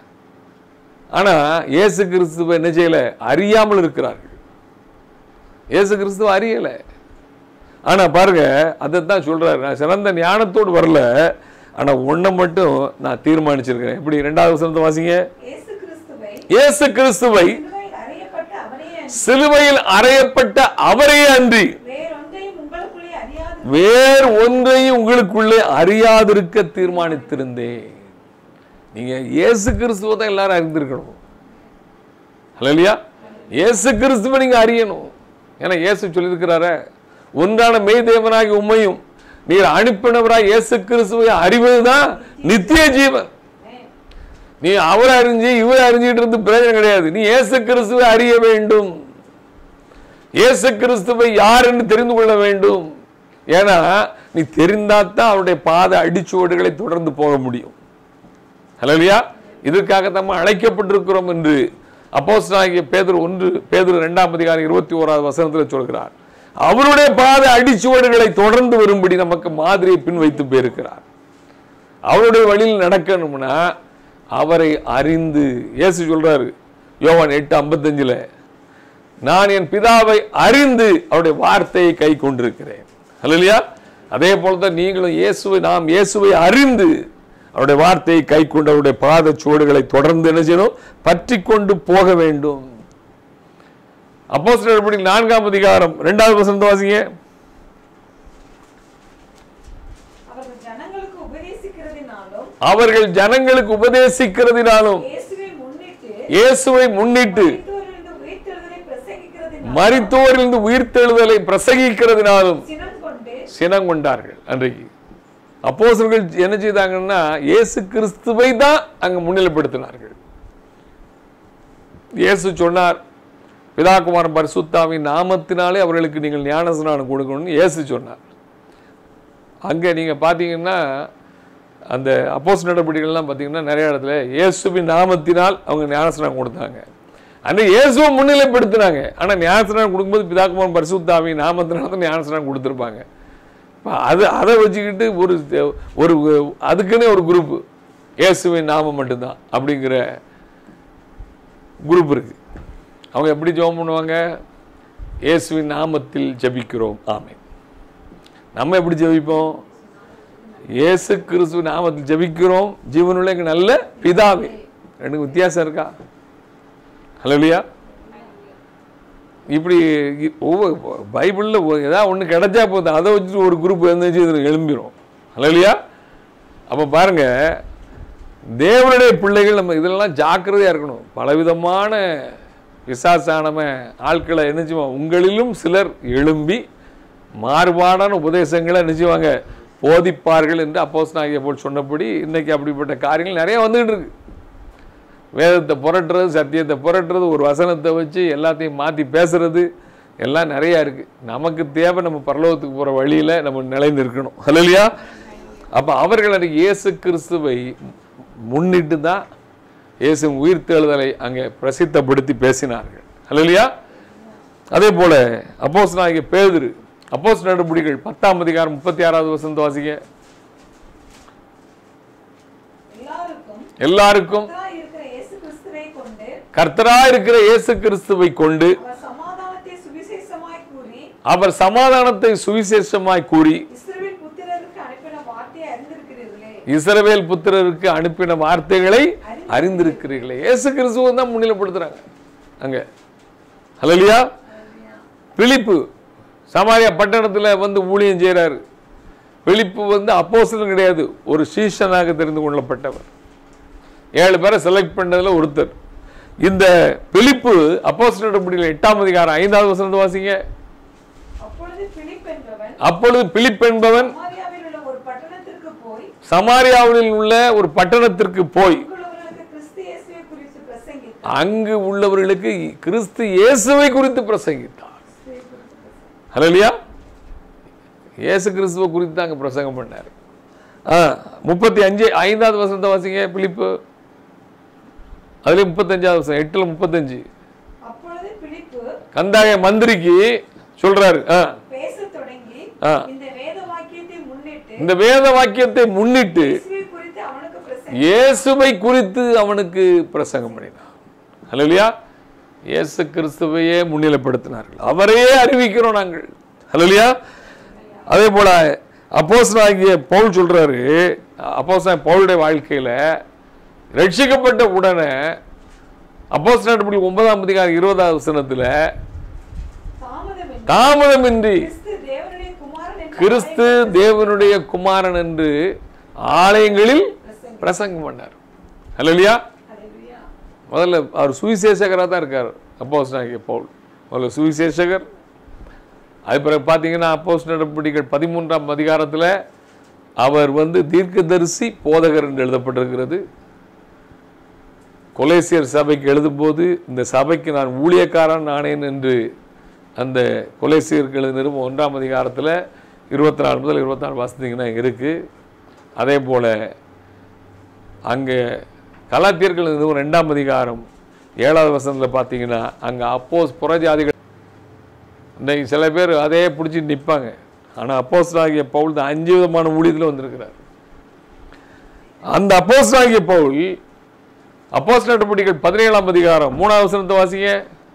ஆனா இயேசு கிறிஸ்துவை என்ன செய்யல அறியாமல் இருக்கிறார்கள் இயேசு கிறிஸ்துவ அறியல ஆனா பாருங்க அதை தான் சொல்றாரு நான் சிறந்த ஞானத்தோடு வரல ஆனா ஒண்ணை மட்டும் நான் தீர்மானிச்சிருக்கிறேன் எப்படி ரெண்டாவது வசனத்தை வாசிங்க இயேசு கிறிஸ்துவை இயேசு கிறிஸ்துவை சிலுவையில் அறையப்பட்ட அவரையே அன்றி சிலுவையில் அறையப்பட்ட அவரையே அன்றி வேறொன்றையும் உங்களுக்குள்ளே அறியாது வேறு ஒன்றையும் உங்களுக்குள்ளே அறியாதிருக்க தீர்மானித்திருந்தேன் நீங்க இயேசு கிறிஸ்துவை தான் எல்லாரும் அறிந்திருக்கணும் இல்லையா இயேசு கிறிஸ்துவை நீங்க அறியணும் ஏன்னா இயேசு சொல்லியிருக்கிறாரே ஒன்றான மெய் தேவனாகி உண்மையும் நீர் அனுப்பினவராய் இயேசு கிறிஸ்துவை அறிவதுதான் நித்திய ஜீவன் நீ அவரை அறிஞ்சு இவரை அறிஞ்சிட்டு இருந்து பிரயோஜனம் கிடையாது நீ இயேசு கிறிஸ்துவை அறிய வேண்டும் இயேசு கிறிஸ்துவை யார் என்று தெரிந்து கொள்ள வேண்டும் ஏன்னா நீ தெரிந்தாத்தான் அவருடைய பாத அடிச்சுவடுகளை தொடர்ந்து போக முடியும் ஹலோலியா இதற்காக நம்ம அழைக்கப்பட்டிருக்கிறோம் என்று அப்போஸ்தலனாகிய பேதுரு ஒன்று பேதுரு இரண்டாம் அதிகாரம் இருபத்தி ஓராவது வசனத்தில் சொல்கிறார் அவருடைய பாத அடிச்சுவடுகளை தொடர்ந்து வரும்படி நமக்கு மாதிரியை பின் வைத்து போயிருக்கிறார் அவருடைய வழியில் நடக்கணும்னா அவரை அறிந்து இயேசு சொல்றாரு யோவான் எட்டு ஐம்பத்தஞ்சுல நான் என் பிதாவை அறிந்து அவருடைய வார்த்தையை கை கொண்டிருக்கிறேன் இல்லையா அதே போல தான் நீங்களும் இயேசுவை நாம் இயேசுவை அறிந்து அவருடைய வார்த்தையை கை கொண்டு அவருடைய பாத சுவடுகளை தொடர்ந்து என்ன செய்யணும் பற்றி கொண்டு போக வேண்டும் அப்போ நான்காம் அதிகாரம் இரண்டாவது வசனத்தை வாசிங்க அவர்கள் ஜனங்களுக்கு உபதேசிக்கிறதினாலும் அவர்கள் ஜனங்களுக்கு உபதேசிக்கிறதினாலும் இயேசுவை முன்னிட்டு இயேசுவை முன்னிட்டு மரித்தோரிலிருந்து உயிர்த்தெழுதலை பிரசங்கிக்கிறதினாலும் மரித்தோரிலிருந்து உயிர்த்தெழுதலை பிரசங்கிக்கிறதினாலும் சினம் கொண்டு சினம் கொண்டார்கள் அன்றைக்கு அப்போஸ்தலர்கள் என்ன செய்தாங்கன்னா இயேசு கிறிஸ்துவை தான் அங்க முன்னிலைப்படுத்தினார்கள் இயேசு சொன்னார் பிதாகுமாரன் பரிசுத்தாவின் நாமத்தினாலே அவர்களுக்கு நீங்கள் ஞானஸ்நானம் கொடுக்கணும்னு இயேசு சொன்னார் அங்க நீங்க பார்த்தீங்கன்னா அந்த அப்போஸ் நடவடிக்கைகள்லாம் பார்த்தீங்கன்னா நிறைய இடத்துல இயேசுவின் நாமத்தினால் அவங்க ஞானஸ்நானம் கொடுத்தாங்க அந்த இயேசுவை முன்னிலைப்படுத்தினாங்க ஆனா ஞானஸ்நானம் கொடுக்கும்போது பிதாகுமாரன் பரிசுத்தாவின் நாமத்தினால தான் ஞானஸ்நானம் கொடுத்துருப்பாங்க இப்ப அது அதை வச்சுக்கிட்டு ஒரு ஒரு அதுக்குன்னே ஒரு குரூப் இயேசுவின் நாமம் மட்டும்தான் அப்படிங்கிற குரூப் இருக்கு அவங்க எப்படி ஜெபம் பண்ணுவாங்க இயேசுவின் நாமத்தில் ஜெபிக்கிறோம் ஆமென் நம்ம எப்படி ஜெபிப்போம் இயேசு கிறிஸ்துவ நாமத்தில் ஜெபிக்கிறோம் ஜீவனுள்ள எங்க நல்ல பிதாவே ரெண்டுக்கும் வித்தியாசம் இருக்கா ஹலோலியா இப்படி இ- ஒவ்வொரு பைபிளில் ஏதாவது ஒன்று கிடைச்சா போதும் அதை வச்சுட்டு ஒரு குரூப் எழுந்துச்சு இதில் எழும்பிரும் ஹலோலியா அப்போ பாருங்க தேவனுடைய பிள்ளைகள் நம்ம இதெல்லாம் ஜாக்கிரதையாக இருக்கணும் பலவிதமான விசாசானம ஆட்களை என்னச்சுவோம் உங்களிலும் சிலர் எழும்பி மாறுபாடான உபதேசங்களை நினைச்சுவாங்க போதிப்பார்கள் என்று அப்போஸ் நாகிய போல் சொன்னபடி இன்னைக்கு அப்படிப்பட்ட காரியங்கள் நிறைய வந்துகிட்டு இருக்கு வேதத்தை புரட்டுறது சத்தியத்தை புரட்டுறது ஒரு வசனத்தை வச்சு எல்லாத்தையும் மாற்றி பேசுறது எல்லாம் நிறையா இருக்குது நமக்கு தேவை நம்ம பரலோகத்துக்கு போகிற வழியில் நம்ம நிலைந்து இருக்கணும் இல்லையா அப்போ அவர்கள் அன்றைக்கு இயேசு கிறிஸ்துவை முன்னிட்டு தான் இயேசு உயிர்த்தெழுதலை அங்கே பிரசித்தப்படுத்தி பேசினார்கள் இல்லையா அதே போல அப்போஸ் நாயக பேதுரு அப்போஸ் நடவடிக்கைகள் பத்தாம் அதிகாரம் முப்பத்தி ஆறாவது வசந்த வாசிக்க எல்லாருக்கும் எல்லாருக்கும் கர்த்தராய் இருக்கிற இயேசு கிறிஸ்துவை கொண்டு கர்த்தரா இருக்கிற இயேசு கிறிஸ்துவை கொண்டு அவர் சமாதானத்தை சுவிசேஷமாய் கூறி அவர் சமாதானத்தை சுவிசேஷமாய் கூறி இஸ்ரவேல் புத்திரருக்கு அனுப்பின வார்த்தையை அறிந்திருக்கிறீர்களே இஸ்ரவேல் புத்திரருக்கு அனுப்பின வார்த்தைகளை அறிந்திருக்கிறீர்களே இயேசு கிறிஸ்துவை தான் முன்னிலைப்படுத்துறாங்க அங்க ஹalleluya பிலிப்பு சமாரியா பட்டணத்துல வந்து ஊழியம் செய்றாரு பிலிப்பு வந்து அப்போஸ்தலன் கிடையாது ஒரு சீஷனாக தெரிந்து கொள்ளப்பட்டவர் ஏழு பேரை செலக்ட் பண்ணதுல ஒருத்தர் இந்த பிலிப்பு அப்போஸ்தலர் முடியல எட்டாம் அதிகாரம் ஐந்தாவது வசனத்தை வாசிங்க அப்பொழுது பிலிப் என்பவன் அப்பொழுது பிலிப் என்பவன் சமாரியாவில் உள்ள ஒரு பட்டணத்திற்கு போய் சமாரியாவில் உள்ள ஒரு பட்டணத்திற்கு போய் அங்குள்ளவர்களுக்கு கிறிஸ்து இயேசுவை குறித்து பிரசங்கித்தார் அங்கு உள்ளவர்களுக்கு கிறிஸ்து இயேசுவை குறித்து பிரசங்கித்தார் ஹலோலியா இயேசு கிறிஸ்துவை குறித்து தான் அங்கே பிரசங்கம் பண்ணார் ஆ முப்பத்தி அஞ்சு ஐந்தாவது வசனத்தை வாசிங்க பிலிப்பு அதுலேயே முப்பத்தஞ்சாவது வசனம் எட்டில் முப்பத்தஞ்சு அப்பொழுது பிலிப்பு கந்தாய மந்திரிக்கு சொல்றாரு ஆ பேசத் தொடங்கி ஆ. இந்த வேத வாக்கியத்தை முன்னிட்டு இந்த வேத வாக்கியத்தை முன்னிட்டு இயேசுவை குறித்து அவனுக்கு பிரசங்கி இயேசுவை குறித்து அவனுக்கு பிரசங்கம் பண்ணினார் ஹalleluya இயேசு கிறிஸ்துவையே முன்னிலைப்படுத்தினார்கள் அவரையே அறிவிக்கிறோம் நாங்கள் ஹalleluya அதே போல அப்போஸ்தலனாகிய பவுல் சொல்றாரு அப்போஸ்தலன் பவுலுடைய வாழ்க்கையில ரட்சிக்கப்பட்ட உடனே அப்போஸ்தலன் ஒன்பதாம் அதிகாரம் இருபதாவது வசனத்துல தாமதமின்றி தாமதமின்றி கிறிஸ்து தேவனுடைய குமாரன் என்று கிறிஸ்து தேவனுடைய குமாரன் என்று ஆலயங்களில் பிரசங்கம் பண்ணார் ஹalleluya ஹalleluya. முதல்ல அவர் சுவிசேஷகராக தான் இருக்கார் அப்போஸ் பவுல் முதல்ல சுவிசேஷகர் அது பிறகு பார்த்தீங்கன்னா அப்போஸ் நடவடிக்கைகள் பதிமூன்றாம் அதிகாரத்தில் அவர் வந்து தீர்க்கதரிசி போதகர் என்று எழுதப்பட்டிருக்கிறது கொலேசியர் சபைக்கு எழுதும்போது இந்த சபைக்கு நான் ஊழியக்காரன் ஆனேன் என்று அந்த கொலேசியருக்கு எழுத நிருபம் ஒன்றாம் அதிகாரத்தில் இருபத்தி நாலு முதல் இருபத்தி நாலு வாசித்தீங்கன்னா இருக்குது அதே போல் அங்கே கலாத்தியர்கள் நிறுவனம் ரெண்டாம் அதிகாரம் ஏழாவது வசனத்தில் பார்த்தீங்கன்னா அங்கே அப்போஸ் புறஜாதிகள் இன்னைக்கு சில பேர் அதே பிடிச்சி நிற்பாங்க ஆனால் அப்போஸ் ஆகிய பவுல் தான் அஞ்சு விதமான ஊழியத்தில் வந்திருக்கிறார் அந்த அப்போஸ் ஆகிய பவுல் அப்போஸ் நடவடிக்கைகள் பதினேழாம் அதிகாரம் மூணாவது வசனத்தை வாசிங்க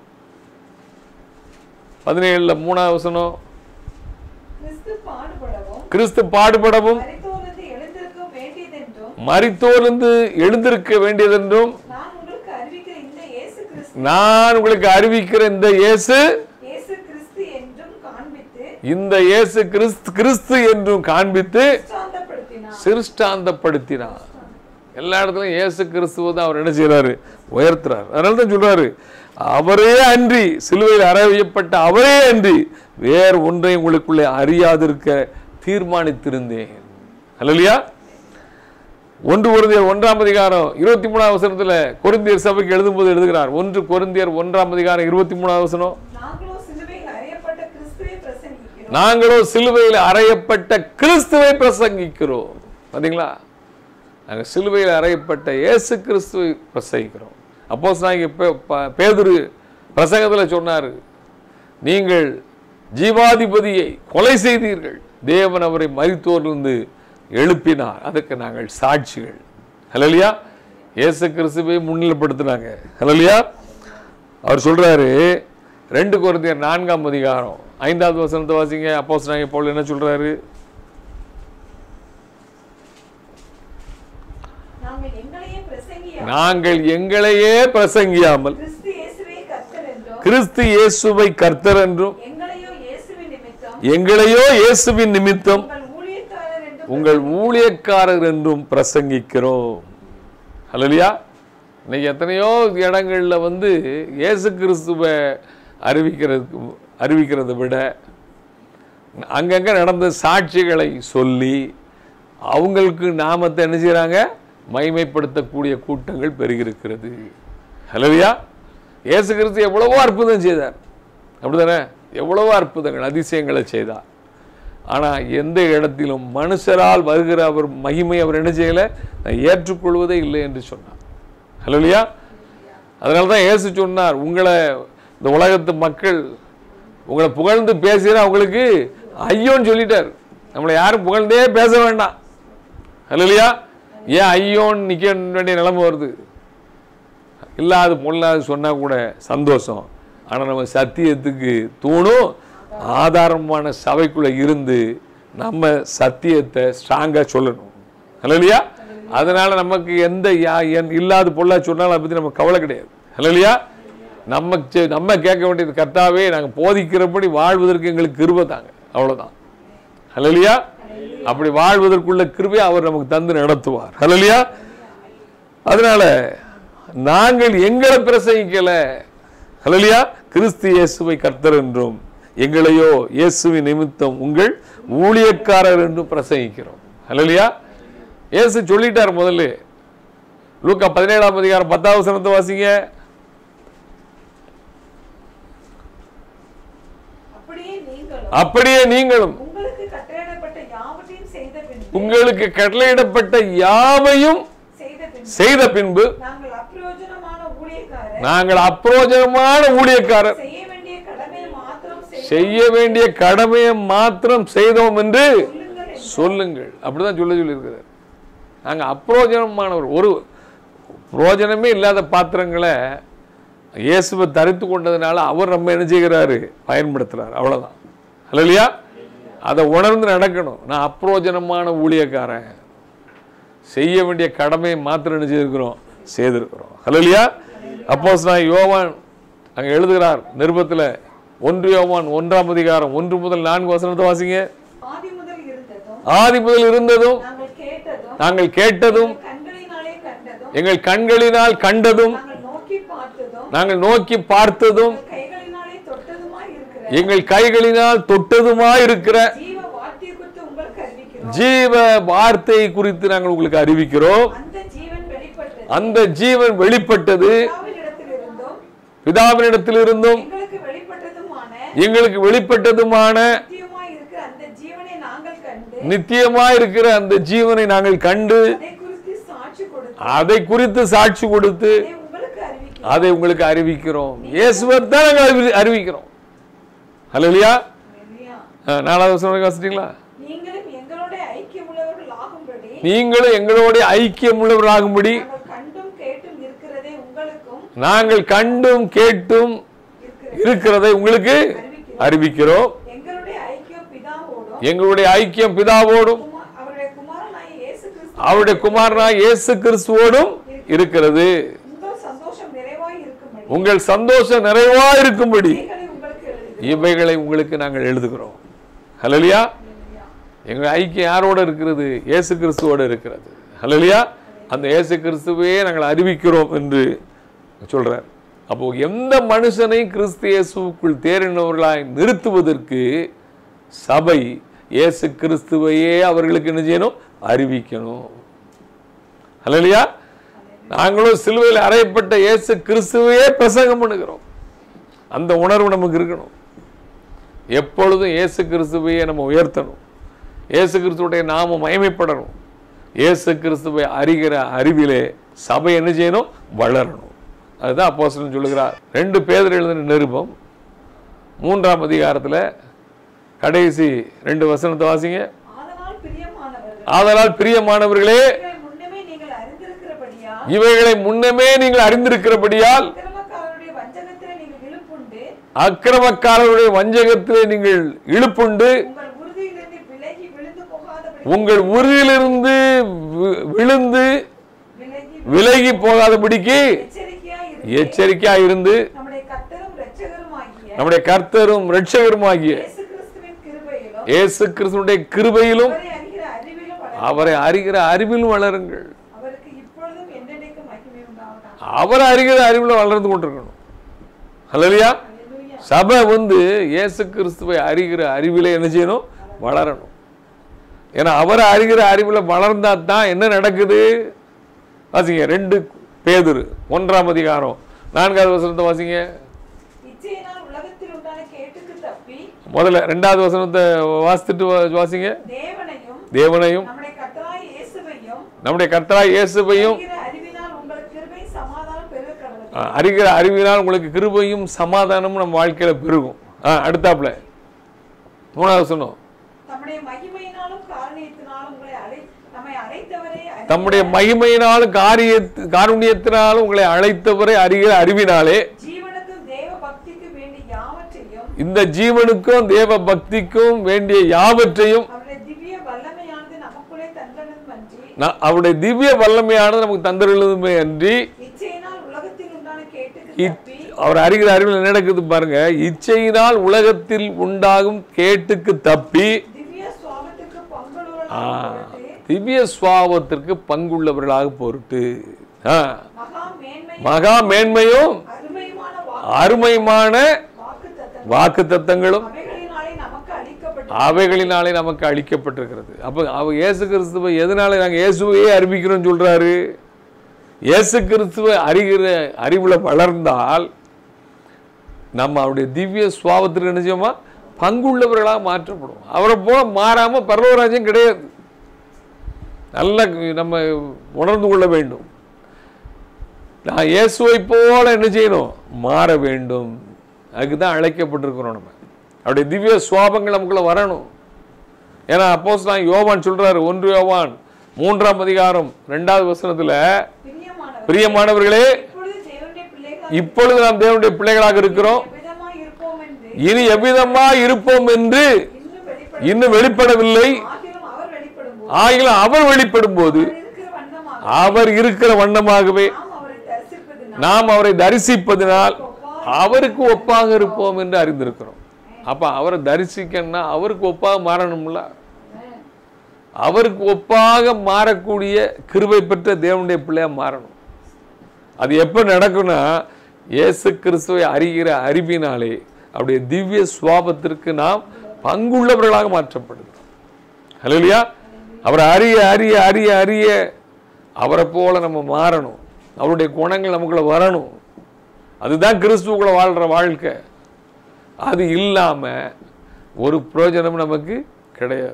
பதினேழுல மூணாவது வசனம் கிறிஸ்து பாடுபடவும் கிறிஸ்து பாடுபடவும் மரித்தோரிலிருந்து எழுந்திருக்க வேண்டியதென்றும் மரித்தோர்ந்து எழுந்திருக்க வேண்டியதென்றும் நான் உங்களுக்கு அறிவிக்கிற இந்த இயேசு கிறிஸ்து நான் உங்களுக்கு அறிவிக்கிற இந்த இயேசு இயேசு கிறிஸ்து என்றும் காண்பித்து இந்த இயேசு கிறிஸ்து கிறிஸ்து என்றும் காண்பித்து சாந்தப்படுத்தினார் சிருஷ்டாந்தப்படுத்தினார் எல்லா இடத்துலயும் இயேசு கிறிஸ்துவ தான் அவர் என்ன செய்றாரு உயர்த்துறார் அதனால தான் சொல்றாரு அவரே அன்றி சிலுவையில் அறையப்பட்ட அவரே அன்றி வேறு ஒன்றை உங்களுக்குள்ளே அறியாதிருக்க தீர்மானித்திருந்தேன் அல்லையா ஒன்று கொரிந்தியர் ஒன்றாம் அதிகாரம் இருபத்தி மூணாவது வசனத்துல கொரிந்தியர் சபைக்கு எழுதும்போது எழுதுகிறார் ஒன்று கொரிந்தியர் ஒன்றாம் அதிகாரம் இருபத்தி மூணாவது வசனம் நாங்களோ சிலுவையில் அறியப்பட்ட கிறிஸ்துவை பிரசங்கிக்கிறோம் நாங்களோ சிலுவையில் அறையப்பட்ட கிறிஸ்துவை பிரசங்கிக்கிறோம் பாத்தீங்களா நாங்கள் சிலுவையில் அறையப்பட்ட இயேசு கிறிஸ்துவை பிரசங்கிக்கிறோம் அப்போஸ் நாங்கள் பேதுரு பிரசங்கத்தில் சொன்னார் நீங்கள் ஜீவாதிபதியை கொலை செய்தீர்கள் தேவன் அவரை மரித்தோரிலிருந்து எழுப்பினார் அதுக்கு நாங்கள் சாட்சிகள் ஹலலியா இயேசு கிறிஸ்துவை முன்னிலைப்படுத்தினாங்க ஹலலியா அவர் சொல்றாரு ரெண்டு குழந்தையர் நான்காம் அதிகாரம் ஐந்தாவது வசனத்தை வாசிங்க அப்போஸ் நாங்கள் போல் என்ன சொல்றாரு நாங்கள் எங்களையே பிரசங்கியா நாங்கள் எங்களையே பிரசங்கியாமல் கிறிஸ்து இயேசுவே கர்த்தர் என்றும் கிறிஸ்து இயேசுவை கர்த்தர் என்றும் எங்களையோ இயேசுவின் நிமித்தம் எங்களையோ இயேசுவின் நிமித்தம் உங்கள் ஊழியக்காரர் என்றும் உங்கள் ஊழியக்காரர் என்றும் பிரசங்கிக்கிறோம் ஹலலியா இன்னைக்கு எத்தனையோ இடங்கள்ல வந்து இயேசு கிறிஸ்துவை அறிவிக்கிறது அறிவிக்கிறதை விட அங்கங்க நடந்த சாட்சிகளை சொல்லி அவங்களுக்கு நாமத்தை என்ன செய்றாங்க மைமைப்படுத்தக்கூடிய கூட்டங்கள் பெருகிருக்கிறது ஹலோவியா இயேசு கிறிஸ்து எவ்வளவோ அற்புதம் செய்தார் அப்படிதானே எவ்வளவோ அற்புதங்கள் அதிசயங்களை செய்தார் ஆனா எந்த இடத்திலும் மனுஷரால் வருகிற அவர் மகிமை அவர் என்ன செய்யல நான் ஏற்றுக்கொள்வதே இல்லை என்று சொன்னார் ஹலோலியா அதனால தான் இயேசு சொன்னார் உங்களை இந்த உலகத்து மக்கள் உங்களை புகழ்ந்து பேசுகிற அவங்களுக்கு ஐயோன்னு சொல்லிட்டார் நம்மளை யாரும் புகழ்ந்தே பேச வேண்டாம் ஹலோலியா ஏன் ஐயோன்னு நிற்க வேண்டிய நிலைமை வருது இல்லாது பொல்லாது சொன்னா கூட சந்தோஷம் ஆனா நம்ம சத்தியத்துக்கு தூணும் ஆதாரமான சபைக்குள்ள இருந்து நம்ம சத்தியத்தை ஸ்ட்ராங்கா சொல்லணும் ஹலோலியா அதனால நமக்கு எந்த யா- என் இல்லாத பொல்லா சொன்னாலும் அதை பத்தி நம்ம கவலை கிடையாது ஹலோலியா நம்ம செ- நம்ம கேட்க வேண்டியது கர்த்தாவே நாங்க போதிக்கிறபடி வாழ்வதற்கு எங்களுக்கு கிருபை தாங்க அவ்வளவுதான் ஹலோலியா அப்படி வாழ்வதற்குள்ள கிருபை அவர் நமக்கு தந்து நடத்துவார் ஹலோலியா அதனால நாங்கள் எங்களை பிரசங்கிக்கல ஹலலியா கிறிஸ்து இயேசுவை கர்த்தர் என்றும் எங்களையோ இயேசுவின் நிமித்தம் உங்கள் ஊழியக்காரர் என்றும் பிரசங்கிக்கிறோம் ஹலலியா இயேசு சொல்லிட்டார் முதல்ல லூக்கா பதினேழாம் அதிகாரம் பத்தாவது வசனத்தை வாசிங்க அப்படியே நீங்களும் அப்படியே நீங்களும் உங்களுக்கு கட்டளையிடப்பட்ட யாவற்றையும் செய்த பின்பு உங்களுக்கு கட்டளையிடப்பட்ட யாவையும் செய்த பின்பு செய்த பின்பு நாங்கள் அப்பிரயோஜனமான ஊழியக்காரர் நாங்கள் அப்பிரோஜனமான ஊழியக்காரர் செய்ய வேண்டிய கடமையை மாத்திரம் செய்- செய்ய வேண்டிய கடமையை மாத்திரம் செய்தோம் என்று சொல்லுங்கள் என்று சொல்லுங்கள் அப்படிதான் சொல்ல சொல்லியிருக்கிறார் நாங்கள் அப்பிரோஜனமானவர் ஒரு புரோஜனமே இல்லாத பாத்திரங்களை இயேசுவை தரித்து கொண்டதுனால அவர் நம்ம என்ன செய்கிறாரு பயன்படுத்துறாரு அவ்வளவுதான் இல்லையா அதை உணர்ந்து நடக்கணும் நான் அப்பிரோஜனமான ஊழியக்காரன் செய்ய வேண்டிய கடமையை மாத்திரம் என்ன செய்திருக்கிறோம் செய்திருக்கிறோம் ஹலோலியா அப்போஸ் நான் யோவான் அங்க எழுதுகிறார் நிருபத்தில் ஒன்று யோவான் ஒன்றாம் அதிகாரம் ஒன்று முதல் நான்கு வசனத்தை வாசிங்க ஆதி முதல் இருந்ததும் ஆதி முதல் இருந்ததும் நாங்கள் கேட்டதும் நாங்கள் கேட்டதும் கண்களினாலே கண்டதும் எங்கள் கண்களினால் கண்டதும் நாங்கள் நோக்கி பார்த்ததும் நாங்கள் நோக்கி பார்த்ததும் எங்கள் கைகளினாலே தொட்டதுமாய் இருக்கிற எங்கள் கைகளினால் தொட்டதுமாய் இருக்கிற ஜீவ வார்த்தையை குறித்து உங்களுக்கு அறிவிக்கிறோம் ஜீவ வார்த்தை குறித்து நாங்கள் உங்களுக்கு அறிவிக்கிறோம் அந்த ஜீவன் வெளிப்பட்டது அந்த ஜீவன் வெளிப்பட்டது பிதாவினிடத்திலிருந்தும் பிதாவினிடத்திலிருந்தும் எங்களுக்கு வெளிப்பட்டதுமான எங்களுக்கு வெளிப்பட்டதுமான நித்தியமாய் இருக்கிற அந்த ஜீவனை நாங்கள் கண்டு நித்தியமாய் இருக்கிற அந்த ஜீவனை நாங்கள் கண்டு அதை குறித்து சாட்சி கொடுத்து அதை குறித்து சாட்சி கொடுத்து அதை உங்களுக்கு அறிவிக்கிறோம் அதை உங்களுக்கு அறிவிக்கிறோம் இயேசுவை தான் நாங்கள் அறிவி- அறிவிக்கிறோம் ஹalleluya இல்லையா? நாலாவது வசனம் வாசிட்டீங்களா நீங்களும் எங்களோட ஐக்கியம் உள்ளவர்கள் ஆகும்படி நீங்களும் எங்களோட ஐக்கியம் உள்ளவர்களாகும்படி நாங்கள் கண்டும் கேட்டும் இருக்கிற நாங்கள் கண்டும் கேட்டும் இருக்கிறதை உங்களுக்கு அறிவிக்கிறோம் எங்களுடைய ஐக்கியம் பிதாவோடும் எங்களுடைய ஐக்கியம் பிதாவோடும் குமா- அவருடைய குமாரனாகிய இயேசு கிறிஸ்து அவருடைய குமாரனாய் இயேசு கிறிஸ்துவோடும் இருக்கிறது உங்கள் சந்தோஷம் நிறைவாய் இருக்கும்படி உங்கள் சந்தோஷம் நிறைவா இருக்கும்படி இவைகளை உங்களுக்கு எழுதுகிறேன் இவைகளை உங்களுக்கு நாங்கள் எழுதுகிறோம் ஹலலியா எங்கள் ஐக்கியம் யாரோட இருக்கிறது இயேசு கிறிஸ்துவோடு இருக்கிறது ஹலலியா அந்த இயேசு கிறிஸ்துவையே நாங்கள் அறிவிக்கிறோம் என்று சொல்றார் அப்போ எந்த மனுஷனையும் கிறிஸ்து இயேசுவுக்குள் தேறினவர்களாய் நிறுத்துவதற்கு சபை இயேசு கிறிஸ்துவையே அவர்களுக்கு என்ன செய்யணும் அறிவிக்கணும் ஹலலியா நாங்களும் சிலுவையில் அறையப்பட்ட இயேசு கிறிஸ்துவையே பிரசங்கம் பண்ணுகிறோம் அந்த உணர்வு நமக்கு இருக்கணும் எப்பொழுதும் இயேசு கிறிஸ்துவையே நம்ம உயர்த்தணும் இயேசு கிறிஸ்துவுடைய நாம மகிமைப்படணும் இயேசு கிறிஸ்துவை அறிகிற அறிவிலே சபை என்ன செய்யணும் வளரணும் அதுதான் அப்போஸ்தலன் சொல்லுகிறார் ரெண்டு பேர் எழுதின நிருபம் மூன்றாம் அதிகாரத்தில் கடைசி ரெண்டு வசனத்தை வாசிங்க ஆதலால் பிரியமானவர்கள் ஆதலால் பிரியமானவர்களே இவை முன்னமே நீங்கள் அறிந்திருக்கிறபடியா இவைகளை முன்னமே நீங்கள் அறிந்திருக்கிறபடியால் அக்கிரமக்காரருடைய வஞ்சகத்திலே நீங்கள் விழுப்புண்டு அக்கிரமக்காரருடைய வஞ்சகத்திலே நீங்கள் இழுப்புண்டு உங்கள் உறுதியிலிருந்து விலகி விழுந்து போகாதபடி உங்கள் உருவிலிருந்து வி- விழுந்து விலகி விலகி போகாதபடிக்கு எச்சரிக்கையாய் இரு எச்சரிக்கையா இருந்து நம்முடைய கர்த்தரும் இரட்சகருமாகிய நம்முடைய கர்த்தரும் இரட்சகருமாகிய இயேசு கிறிஸ்துவின் கிருபையிலும் இயேசு கிறிஸ்துடைய கிருபையிலும் அவரை அறிகிற அறிவிலும் வளர அவரை அறிகிற அறிவிலும் வளருங்கள் அவருக்கு இப்பொழுதும் என்றென்றைக்கும் மகிமை உண்டாவதாக அவரை அறிகிற அறிவில் வளர்ந்து கொண்டிருக்கணும் ஹலலியா அல்லேலூயா சபை வந்து இயேசு கிறிஸ்துவை அறிகிற அறிவிலே என்ன செய்யணும் வளரணும் ஏன்னா அவரை அறிகிற அறிவில் வளர்ந்தா தான் என்ன நடக்குது வாசிங்க ரெண்டு பேதுரு ஒன்றாம் அதிகாரம் நான்காவது வசனத்தை வாசிங்க இச்சையினால் உலகத்தில் உண்டான கேட்டுக்கு தப்பி முதல்ல ரெண்டாவது வசனத்தை வாசித்துட்டு வா- வாசிங்க தேவனையும் தேவனையும் நம்முடைய கர்த்தராய் இயேசுவையும் நம்முடைய கர்த்தராய் இயேசுவையும் அறிகிற அறிவினால் உங்களுக்கு கிருபை சமாதானம் பெருக கடவுள் அஹ், அறிகிற அறிவினால் உங்களுக்கு கிருபையும் சமாதானமும் நம்ம வாழ்க்கையில பெருகும் ஆ அடுத்தாப்புல மூணாவது சொன்னோம் தம்முடைய மகிமையினாலும் காரணியத்தினாலும் உங்களை அழை நம்மை அழைத்தவரே அறிகிற தம்முடைய மகிமையினாலும் காரிய காருண்யத்தினாலும் உங்களை அழைத்தவரை அறிகிற அறிவினாலே ஜீவனுக்கும் தேவ பக்திக்கு வேண்டிய யாவற்றையும் இந்த ஜீவனுக்கும் தேவ பக்திக்கும் வேண்டிய யாவற்றையும் அவருடைய திவ்ய வல்லமையானது நமக்குள்ளே தந்தனதும் அன்றி நா- அவருடைய திவ்ய வல்லமையானது நமக்கு தந்திருந்ததுமே அன்றி இச்சையினால் உலகத்தில் உண்டான கேட்டுக்கு இச்- தப்பி அவர் அறிகிற அறிவில் என்ன நடக்குது பாருங்க இச்சையினால் உலகத்தில் உண்டாகும் கேட்டுக்கு தப்பி திவ்ய சுவாபத்திற்கு பங்குள்ளவர்களாக ஆ, பொருட்டு திவ்ய சுவாபத்திற்கு பங்குள்ளவர்களாக பொருட்டு ஆ, மகா மேன்மை மகா மேன்மையும் அருமையுமான அருமையுமான வாக்கு தத்தம் வாக்கு தத்தங்களும் அவைகளினாலே நமக்கு அளிக்கப்பட்ட அவைகளினாலே நமக்கு அளிக்கப்பட்டிருக்கிறது அப்ப அவ இயேசு கிறிஸ்துவை எதனால நாங்க இயேசுவையே அறிவிக்கிறோம் சொல்றாரு இயேசு கிறிஸ்துவை அறிகிற அறிவுல வளர்ந்தால் நம்ம அவருடைய திவ்ய சுவாபத்திற்கு என்ன செய்வோமா பங்குள்ளவர்களாக மாற்றப்படும் அவரை போல மாறாம பரலோராஜ்யம் கிடையாது நல்ல நம்ம உணர்ந்து கொள்ள வேண்டும் நான் இயேசுவை போல என்ன செய்யணும் மாற வேண்டும் அதுக்கு தான் அழைக்கப்பட்டிருக்கிறோம் நம்ம அவருடைய திவ்ய சுவாபங்கள் நமக்குள்ள வரணும் ஏன்னா அப்போஸ் நான் யோவான் சொல்றாரு ஒன்று யோவான் மூன்றாம் அதிகாரம் ரெண்டாவது வசனத்துல பிரியமானவர் பிரியமானவர்களே இப்பொழுது தேவனுடைய பிள்ளைகள் இப்பொழுது நாம் தேவனுடைய பிள்ளைகளாக இருக்கிறோம் எவ்விதமாய் இருப்போம் என்று இனி எவ்விதமா இருப்போம் என்று இன்னும் வெளிப்பட இன்னும் வெளிப்படவில்லை ஆகிலும் அவர் வெளிப்படும் போது ஆகிலும் அவர் வெளிப்படும் போது இருக்கிற வண்ணமாக அவர் இருக்கிற வண்ணமாகவே நாம் அவரை தரிசிப்பது நாம் அவரை தரிசிப்பதினால் அவருக்கு ஒப்பாக இருப்போம் என்று அறிந்திருக்கிறோம் அப்ப அவரை தரிசிக்கணும்னா அவருக்கு ஒப்பாக மாறணும்ல அவருக்கு ஒப்பாக மாறக்கூடிய கிருபை பெற்ற தேவனுடைய பிள்ளையா மாறணும் அது எப்ப நடக்கும்னா இயேசு கிறிஸ்துவை அறிகிற அறிவினாலே அவருடைய திவ்ய சுவாபத்திற்கு நாம் பங்குள்ளவர்களாக மாற்றப்படுகிறோம் ஹalleluya அவரை அறிய அறிய அறிய அறிய அவரை போல நம்ம மாறணும் அவருடைய குணங்கள் நமக்குள்ள வரணும் அதுதான் கிறிஸ்துவுக்குள்ள வாழ்ற வாழ்க்கை அது இல்லாம ஒரு பிரயோஜனம் நமக்கு கிடையாது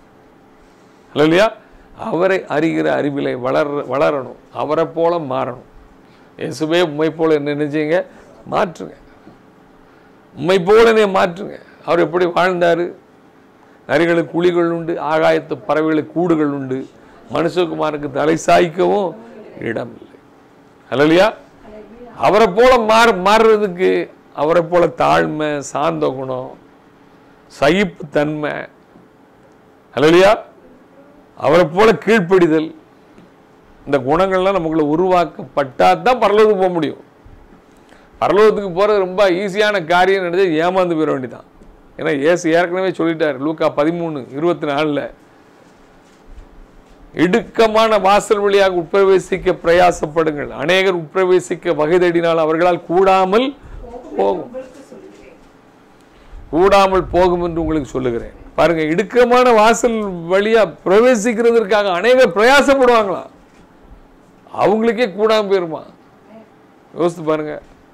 இல்லையா அவரை அறிகிற அறிவிலை வளர வளரணும் அவரை போல மாறணும் இயேசுவே உண்மை போல என்ன நினைச்சீங்க மாற்றுங்க உண்மை போல என்னை மாற்றுங்க அவர் எப்படி வாழ்ந்தாரு நரிகளுக்கு குழிகள் உண்டு ஆகாயத்து பறவைகளுக்கு கூடுகள் உண்டு மனுஷகுமாருக்கு தலை சாய்க்கவும் இடம் இல்லை அல்லையா அவரை போல மாற மாறுறதுக்கு அவரை போல தாழ்மை சாந்த குணம் சகிப்புத்தன்மை அல்லையா அவரை போல கீழ்ப்படிதல் இந்த குணங்கள்லாம் நமக்குள்ள உருவாக்கப்பட்டா தான் பரலோகத்துக்கு போக முடியும் பரலோகத்துக்கு போகிறது ரொம்ப ஈஸியான காரியம் நினைச்சு ஏமாந்து போயிட வேண்டியதான் ஏன்னா ஏசு ஏற்கனவே சொல்லிட்டார் லூக்கா பதிமூணு இருபத்தி நாலில் இடுக்கமான வாசல் வழியாக உட்பிரவேசிக்க பிரயாசப்படுங்கள் அநேகர் உட்பிரவேசிக்க வகை தேடினால் அவர்களால் கூடாமல் போகும் உங்களுக்கு சொல்கிறேன் கூடாமல் போகும் என்று உங்களுக்கு சொல்லுகிறேன் பாருங்க இடுக்கமான வாசல் வழியா பிரவேசிக்கிறதற்காக அநேகர் பிரயாசப்படுவாங்களாம் அவங்களுக்கே கூடாம போயிருமா யோசித்து பாருங்க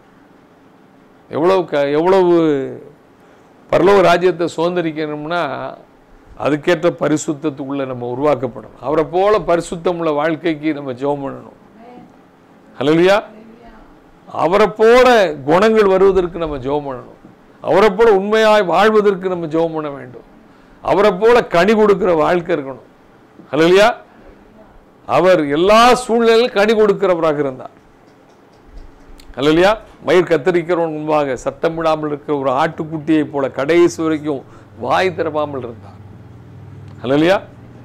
எவ்வளவு க எவ்வளவு பரலோக ராஜ்யத்தை சுதந்திரிக்கணும்னா அதுக்கேற்ற பரிசுத்தத்துக்குள்ள நம்ம உருவாக்கப்படணும் அவரை போல பரிசுத்தம் உள்ள வாழ்க்கைக்கு நம்ம ஜெபம் பண்ணணும் ஹalleluya அவரை போல குணங்கள் வருவதற்கு நம்ம ஜெபம் பண்ணணும் அவரை போல உண்மையாய் வாழ்வதற்கு நம்ம ஜெபம் பண்ண வேண்டும் அவரை போல கனி கொடுக்கிற வாழ்க்கை இருக்கணும் ஹalleluya அவர் எல்லா சூழ்நிலையிலும் கனி கொடுக்கிறவராக இருந்தார் அல்லையா மயிர் கத்தரிக்கிறவன் முன்பாக சத்தம் விடாமல் இருக்கிற ஒரு ஆட்டுக்குட்டியை போல கடைசி வரைக்கும் வாய் திறவாமல் இருந்தார் அல்லையா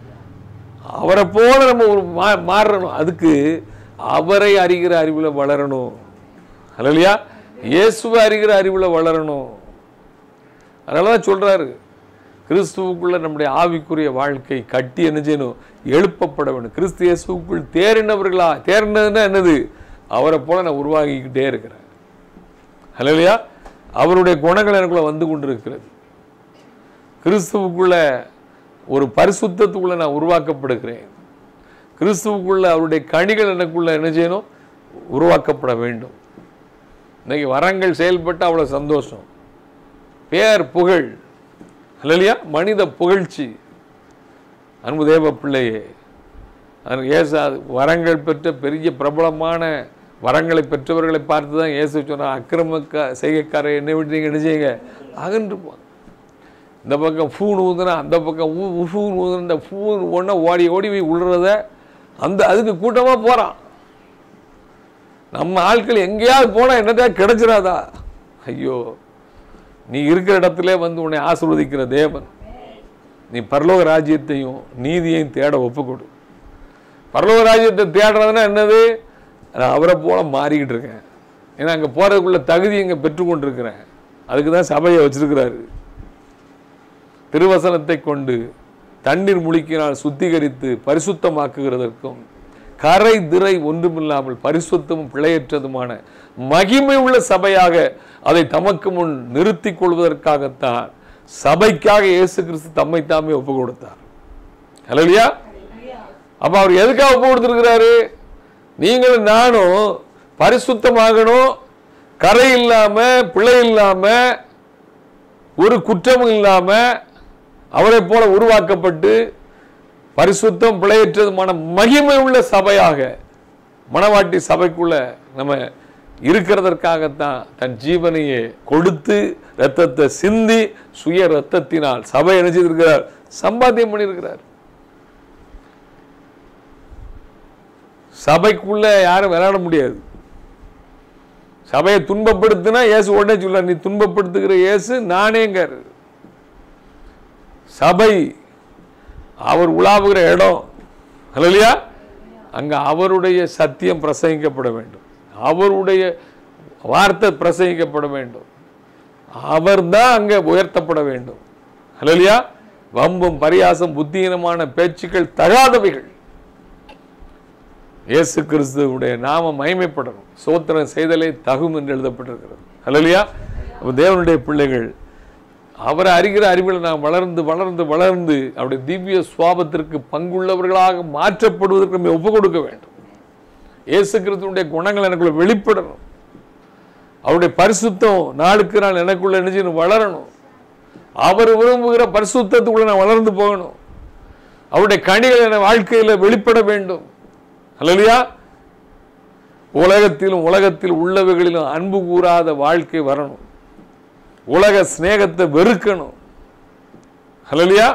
அவரை போல நம்ம ஒரு மா- மாறணும் அதுக்கு அவரை அறிகிற அறிவுல வளரணும் அல்லையா இயேசுவை அறிகிற அறிவுல வளரணும் அதனால தான் சொல்றாரு கிறிஸ்துவுக்குள்ள நம்முடைய ஆவிக்குரிய வாழ்க்கை கட்டி என்ன செய்யணும் எழுப்பப்பட வேண்டும் கிறிஸ்து இயேசுவுக்குள் தேறினவர்களா தேறினதுன்னா என்னது அவரை போல நான் உருவாகிக்கிட்டே இருக்கிறேன் அல்லையா அவருடைய குணங்கள் எனக்குள்ள வந்து கொண்டிருக்கிறது கிறிஸ்துவுக்குள்ள ஒரு பரிசுத்தத்துக்குள்ள நான் உருவாக்கப்படுகிறேன் கிறிஸ்துவுக்குள்ள அவருடைய கனிகள் எனக்குள்ள என்ன செய்யணும் உருவாக்கப்பட வேண்டும் இன்னைக்கு வரங்கள் செயல்பட்டு அவ்வளவு சந்தோஷம் பேர் புகழ் இல்லையா மனித புகழ்ச்சி அன்பு தேவ பிள்ளையே அதற்கு ஏசு அது வரங்கள் பெற்ற பெரிய பிரபலமான வரங்களை பெற்றவர்களை பார்த்து தான் இயேசு சொன்னார் அக்கிரமக்க செய்கைக்காரை என்னை விட்டு நீங்கள் என்ன செய்யுங்க அகன்றுப்பான் இந்த பக்கம் ஃபூன் ஊதுனா அந்த பக்கம் ஊ ஃபூன் ஊதுனா இந்த ஃபூன் ஒன்றா ஓடி ஓடி போய் விழுறத அந்த அதுக்கு கூட்டமாக போகிறான் நம்ம ஆட்கள் எங்கேயாவது போனால் என்னதான் கிடைச்சிடாதா ஐயோ நீ இருக்கிற இடத்துல வந்து உன்னை ஆசீர்வதிக்கிற தேவன் நீ பரலோக ராஜ்யத்தையும் நீதியையும் தேட ஒப்புக்கொடு பரலோக ராஜ்யத்தை தேடுறதுன்னா என்னது நான் அவரை போல மாறிக்கிட்டு இருக்கேன் ஏன்னா அங்கே போகிறதுக்குள்ள தகுதி இங்கே பெற்றுக்கொண்டிருக்கிறேன் அதுக்கு தான் சபையை வச்சிருக்கிறாரு திருவசனத்தை கொண்டு தண்ணீர் முழுக்கினால் சுத்திகரித்து பரிசுத்தமாக்குகிறதற்கும் கரை திரை ஒன்றுமில்லாமல் பரிசுத்தமும் பிழையற்றதுமான மகிமை உள்ள சபையாக அதை தமக்கு முன் நிறுத்திக் கொள்வதற்காகத்தான் சபைக்காக இயேசு கிறிஸ்து தம்மை தாமே ஒப்பு கொடுத்தார் ஹalleluya அப்ப அவர் எதுக்காக ஒப்பு கொடுத்திருக்கிறாரு நீங்களும் நானும் பரிசுத்தமாகணும் கரை இல்லாம பிழை இல்லாம ஒரு குற்றமும் இல்லாம அவரை போல உருவாக்கப்பட்டு பரிசுத்தம் பிழையற்றதுமான மகிமை உள்ள சபையாக மணவாட்டி சபைக்குள்ள நம்ம இருக்கிறதற்காகத்தான் தன் ஜீவனையே கொடுத்து ரத்தத்தை சிந்தி சுய ரத்தத்தினால் சபை என்ன செய்திருக்கிறார் சம்பாத்தியம் பண்ணியிருக்கிறார் சபைக்குள்ள யாரும் விளையாட முடியாது சபையை துன்பப்படுத்தினா இயேசு உடனே சொல்ல நீ துன்பப்படுத்துகிற இயேசு நானேங்கார் சபை அவர் உலாவுகிற இடம் இல்லையா அங்க அவருடைய சத்தியம் பிரசங்கிக்கப்பட வேண்டும் அவருடைய வார்த்தை பிரசங்கிக்கப்பட வேண்டும் அவர்தான் அங்க உயர்த்தப்பட வேண்டும் இல்லையா வம்பும் பரியாசம் புத்தியீனமான பேச்சுக்கள் தகாதவைகள் இயேசு கிறிஸ்துவுடைய நாம மகிமைப்படணும் சோத்திரம் செய்தலே தகும் என்று எழுதப்பட்டிருக்கிறது அல்லையா அப்ப தேவனுடைய பிள்ளைகள் அவரை அறிகிற அறிவில் நாம் வளர்ந்து வளர்ந்து வளர்ந்து அவருடைய திவ்ய சுவாபத்திற்கு பங்குள்ளவர்களாக மாற்றப்படுவதற்கு நம்ம ஒப்பு கொடுக்க வேண்டும் இயேசு கிறிஸ்துவுடைய குணங்கள் எனக்குள்ள வெளிப்படணும் அவருடைய பரிசுத்தம் நாளுக்கு நாள் எனக்குள்ள என்ன செய்யணும் வளரணும் அவர் விரும்புகிற பரிசுத்தத்துக்குள்ள நான் வளர்ந்து போகணும் அவருடைய கனிகள் என் வாழ்க்கையில வெளிப்பட வேண்டும் அல்லையா உலகத்திலும் உலகத்தில் உள்ளவைகளிலும் அன்பு கூறாத வாழ்க்கை வரணும் உலக சிநேகத்தை வெறுக்கணும் அல்லையா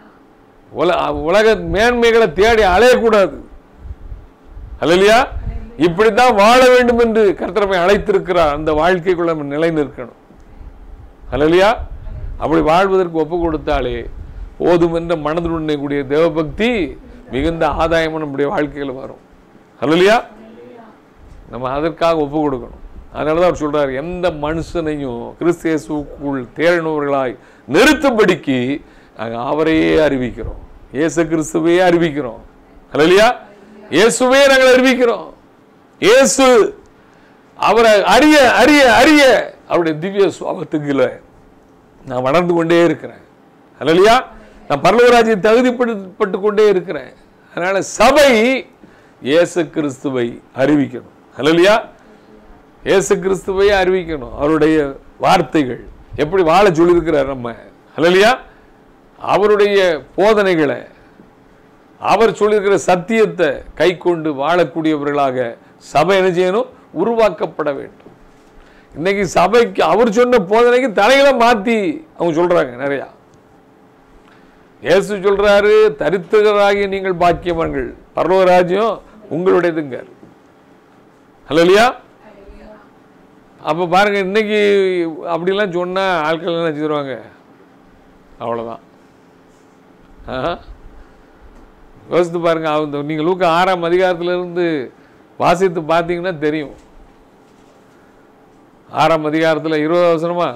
உல உலக மேன்மைகளை தேடி அலையக்கூடாது அல்லையா இப்படித்தான் வாழ வேண்டும் என்று கர்த்தரமை அழைத்திருக்கிறார் அந்த வாழ்க்கைக்குள்ள நம்ம நிலை நிற்கணும் அல்லையா அப்படி வாழ்வதற்கு ஒப்பு கொடுத்தாலே போதும் என்ற மனதுடன் கூடிய தேவபக்தி மிகுந்த ஆதாயமும் நம்முடைய வாழ்க்கையில் வரும் அல்லையா நம்ம அதற்காக ஒப்பு கொடுக்கணும் அதனால தான் அவர் சொல்றாரு எந்த மனுஷனையும் கிறிஸ்து இயேசுக்குள் தேறினவர்களாய் நிறுத்தும்படிக்கு நாங்கள் அவரையே அறிவிக்கிறோம் இயேசு கிறிஸ்துவையே அறிவிக்கிறோம் அல்லையா இயேசுவே நாங்கள் அறிவிக்கிறோம் இயேசு அவரை அறிய அறிய அறிய அவருடைய திவ்ய சுவாபத்துக்குள்ள நான் வளர்ந்து கொண்டே இருக்கிறேன் அல்லையா நான் பரலவராஜ்யை தகுதிப்படுத்தப்பட்டு கொண்டே இருக்கிறேன் அதனால சபை இயேசு கிறிஸ்துவை அறிவிக்கணும் அல்லையா இயேசு கிறிஸ்துவை அறிவிக்கணும் அவருடைய வார்த்தைகள் எப்படி வாழ சொல்லியிருக்கிறார் நம்ம அல்லையா அவருடைய போதனைகளை அவர் சொல்லியிருக்கிற சத்தியத்தை கை கொண்டு வாழக்கூடியவர்களாக சபை என்ன செய்யணும் உருவாக்கப்பட வேண்டும் இன்னைக்கு சபைக்கு அவர் சொன்ன போதனைக்கு தலைகளை மாத்தி அவங்க சொல்றாங்க நிறையா இயேசு சொல்றாரு தரித்திரராகி நீங்கள் பாக்கியவான்கள் பரலோகராஜ்யம் உங்களுடையதுங்க இல்லையா அப்ப பாருங்க இன்னைக்கு அப்படிலாம் சொன்னா ஆட்கள் என்ன செஞ்சிருவாங்க அவ்வளவுதான் ஆஹா. யோசித்து பாருங்க அவங்க நீங்க லூக்கா ஆறாம் அதிகாரத்துல இருந்து வாசித்து பார்த்தீங்கன்னா தெரியும் ஆறாம் அதிகாரத்துல இருபது அவசரமா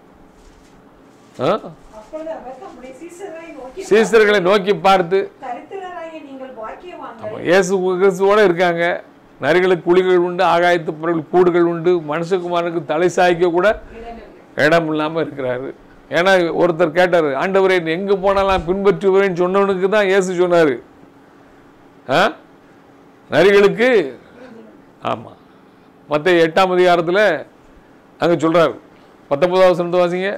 அப்பொழுது அவர் தம்முடைய சீசர்களை நோக்கி சீசர்களை நோக்கி பார்த்து தரித்திரராகிய நீங்கள் பாக்கியவான்கள் அப்ப இயேசு கிறிஸ்துவோட இருக்காங்க நரிகளுக்கு குழிகள் உண்டு ஆகாயத்து பொருள் கூடுகள் உண்டு மனுஷகுமாரனுக்கு தலை சாய்க்க கூட இடம் இல்லாம இருக்கிறாரு ஏன்னா ஒருத்தர் கேட்டாரு ஆண்டவரே நீ எங்க போனாலும் பின்பற்றுவேன்னு சொன்னவனுக்கு தான் இயேசு சொன்னாரு ஆ? நரிகளுக்கு ஆமா மத்த எட்டாம் அதிகாரத்துல அங்க சொல்றாரு பத்தொன்பதாவது வசனத்தை வாசிங்க